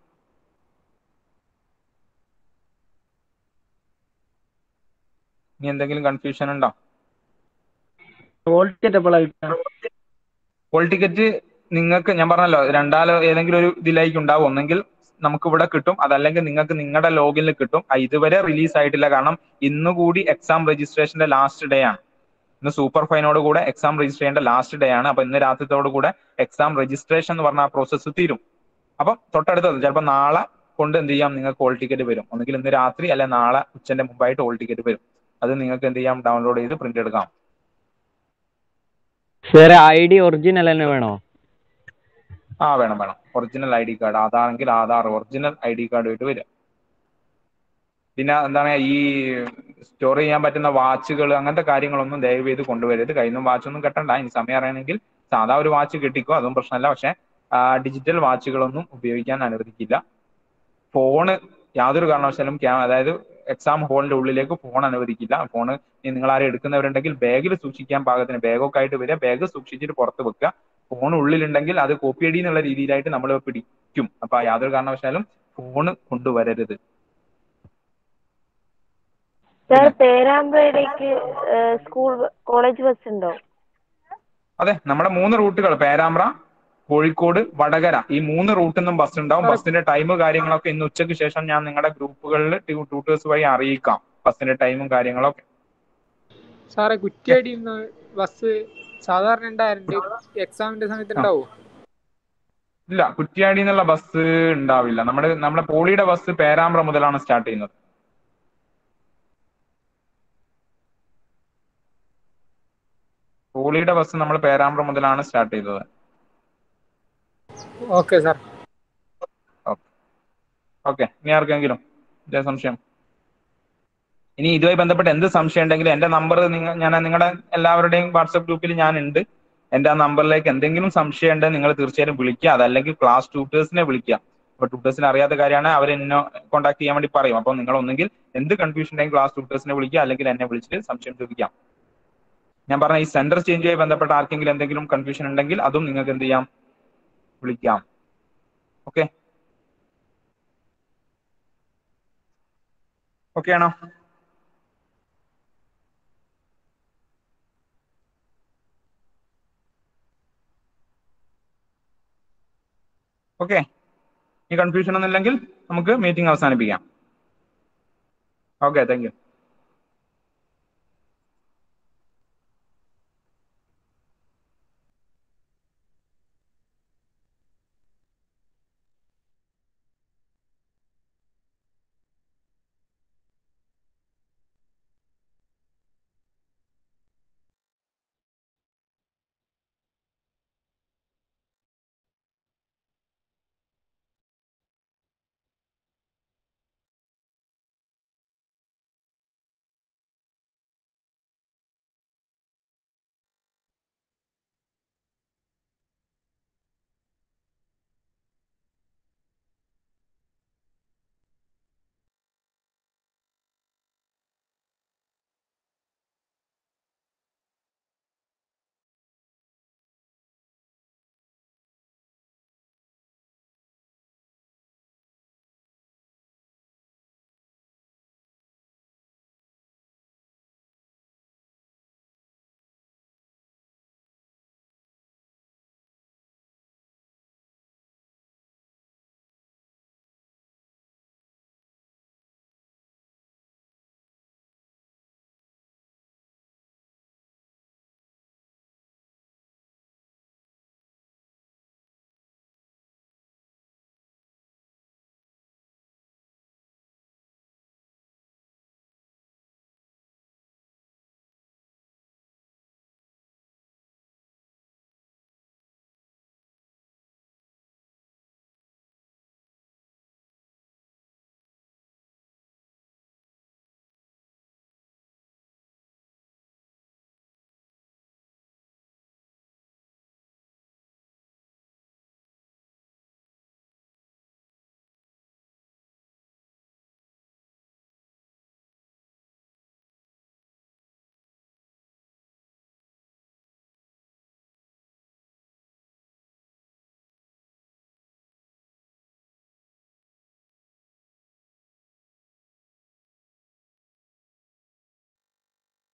Speaker 1: ഇനി എന്തെങ്കിലും കൺഫ്യൂഷൻ ഉണ്ടോ
Speaker 3: ഹോൾ ടിക്കറ്റ് എപ്പോഴാണ്
Speaker 1: ഹോൾ ടിക്കറ്റ് നിങ്ങൾക്ക് ഞാൻ പറഞ്ഞല്ലോ രണ്ടാലോ ഏതെങ്കിലും ഒരു ഇതിലേക്ക് ഉണ്ടാവും ഒന്നെങ്കിൽ നമുക്ക് ഇവിടെ കിട്ടും അതല്ലെങ്കിൽ നിങ്ങൾക്ക് നിങ്ങളുടെ ലോഗിനിൽ കിട്ടും ആ, ഇതുവരെ റിലീസ് ആയിട്ടില്ല കാരണം ഇന്ന് കൂടി എക്സാം രജിസ്ട്രേഷന്റെ ലാസ്റ്റ് ഡേ ആണ് ഇന്ന് സൂപ്പർ ഫൈനോട് കൂടെ എക്സാം രജിസ്റ്റർ ചെയ്യേണ്ട ലാസ്റ്റ് ഡേ ആണ് അപ്പൊ ഇന്ന് രാത്രിത്തോട് കൂടെ എക്സാം രജിസ്ട്രേഷൻ എന്ന് പറഞ്ഞ ആ പ്രോസസ്സ് തീരും അപ്പം തൊട്ടടുത്തത് ചിലപ്പോൾ നാളെ കൊണ്ട് എന്ത് ചെയ്യാം നിങ്ങൾക്ക് ഹോൾ ടിക്കറ്റ് വരും ഒന്നുകിൽ ഇന്ന് രാത്രി അല്ലെ നാളെ ഉച്ചന്റെ മുമ്പായിട്ട് ഹോൾ ടിക്കറ്റ് വരും അത് നിങ്ങൾക്ക് എന്ത് ചെയ്യാം ഡൗൺലോഡ് ചെയ്ത് പ്രിന്റ് എടുക്കാം
Speaker 5: സാറേ ഐ ഡി ഒറിജിനൽ തന്നെ വേണോ
Speaker 1: ആ വേണം വേണം ഒറിജിനൽ ഐ ഡി കാർഡ് ആധാറെങ്കിൽ Aadhaar original I D card ആയിട്ട് വരിക പിന്നെ എന്താണ് ഈ സ്റ്റോർ ചെയ്യാൻ പറ്റുന്ന വാച്ചുകൾ അങ്ങനത്തെ കാര്യങ്ങളൊന്നും ദയവ് ചെയ്ത് കൊണ്ടുവരരുത് കയ്യിൽ വാച്ചൊന്നും കെട്ടണ്ട ഇനി സമയം അറിയണമെങ്കിൽ സാധാ ഒരു വാച്ച് കെട്ടിക്കോ അതും പ്രശ്നമല്ല പക്ഷെ ഡിജിറ്റൽ വാച്ചുകളൊന്നും ഉപയോഗിക്കാൻ അനുവദിക്കില്ല ഫോണ് യാതൊരു കാരണവശാലും ക്യാ അതായത് എക്സാം ഹോളിന്റെ ഉള്ളിലേക്ക് ഫോൺ അനുവദിക്കില്ല ഫോണ് നിങ്ങൾ ആരും എടുക്കുന്നവരുണ്ടെങ്കിൽ ബാഗിൽ സൂക്ഷിക്കാൻ പാകത്തിന് ബാഗൊക്കെ ആയിട്ട് വരിക ബാഗ് സൂക്ഷിച്ചിട്ട് പുറത്ത് വെക്കുക ഫോൺ ഉള്ളിലുണ്ടെങ്കിൽ അത് കോപ്പി അടി എന്നുള്ള രീതിയിലായിട്ട് നമ്മൾ പിടിക്കും അപ്പൊ യാതൊരു കാരണവശാലും ഫോണ് കൊണ്ടുവരരുത്
Speaker 6: സാർ പേരാമ്പ്രയിലേക്ക് സ്കൂൾ കോളേജ് ബസ് ഉണ്ടോ
Speaker 1: അതെ നമ്മുടെ മൂന്ന് റൂട്ടുകൾ പേരാമ്പ്ര കോഴിക്കോട് വടകര ഈ മൂന്ന് റൂട്ടിൽ നിന്നും ബസ് ഉണ്ടാവും ബസ്സിന്റെ ടൈം കാര്യങ്ങളൊക്കെ ഇന്ന് ഉച്ചയ്ക്ക് ശേഷം ഞാൻ നിങ്ങളുടെ ഗ്രൂപ്പുകളിൽ ട്യൂട്ടേഴ്സ് വഴി അറിയിക്കാം ബസ്സിന്റെ ടൈമും കാര്യങ്ങളൊക്കെ
Speaker 7: സാറേ കുറ്റിയാടി ബസ് സാധാരണ ഉണ്ടായിരുന്നു എക്സാമിന്റെ സമയത്ത് ഉണ്ടാവോ
Speaker 1: ഇല്ല കുറ്റ്യാടി എന്നുള്ള ബസ് ഉണ്ടാവില്ല നമ്മുടെ നമ്മുടെ പോളിയുടെ ബസ് പേരാമ്പ്ര മുതലാണ് സ്റ്റാർട്ട് ചെയ്യുന്നത് പോളിയുടെ ബസ് നമ്മൾ പേരാമ്പ്ര മുതലാണ് സ്റ്റാർട്ട് ചെയ്തത്
Speaker 7: ഓക്കെ സാർ
Speaker 1: ഓക്കെ ഇനി ആർക്കെങ്കിലും ഇതേ സംശയം ഇനി ഇതുമായി ബന്ധപ്പെട്ട് എന്ത് സംശയം ഉണ്ടെങ്കിലും എന്റെ നമ്പർ നിങ്ങൾ ഞാൻ നിങ്ങളുടെ എല്ലാവരുടെയും വാട്സപ്പ് ഗ്രൂപ്പിൽ ഞാൻ ഉണ്ട് എന്റെ ആ നമ്പറിലേക്ക് എന്തെങ്കിലും സംശയം ഉണ്ടെങ്കിൽ നിങ്ങൾ തീർച്ചയായും വിളിക്കുക അതല്ലെങ്കിൽ ക്ലാസ് ട്യൂട്ടേഴ്സിനെ വിളിക്കുക അപ്പൊ ട്യൂട്ടേഴ്സിന് അറിയാത്ത കാര്യമാണ് അവർ എന്നെ കോൺടാക്ട് ചെയ്യാൻ വേണ്ടി പറയും അപ്പൊ നിങ്ങൾ ഒന്നെങ്കിൽ എന്ത് കൺഫ്യൂഷൻ ഉണ്ടെങ്കിൽ ക്ലാസ് ട്യൂട്ടേഴ്സിനെ വിളിക്കുക അല്ലെങ്കിൽ എന്നെ വിളിച്ചിട്ട് സംശയം ചോദിക്കാം ഞാൻ പറഞ്ഞ ഈ സെന്റർ ചേഞ്ചുമായി ബന്ധപ്പെട്ട ആർക്കെങ്കിലും എന്തെങ്കിലും കൺഫ്യൂഷൻ ഉണ്ടെങ്കിൽ അതും നിങ്ങൾക്ക് എന്ത് ചെയ്യാം വിളിക്കാം ഓക്കെ ഓക്കെ ആണോ ഓക്കെ ഈ കൺഫ്യൂഷൻ ഒന്നുമില്ലെങ്കിൽ നമുക്ക് മീറ്റിംഗ് അവസാനിപ്പിക്കാം ഓക്കെ താങ്ക് യു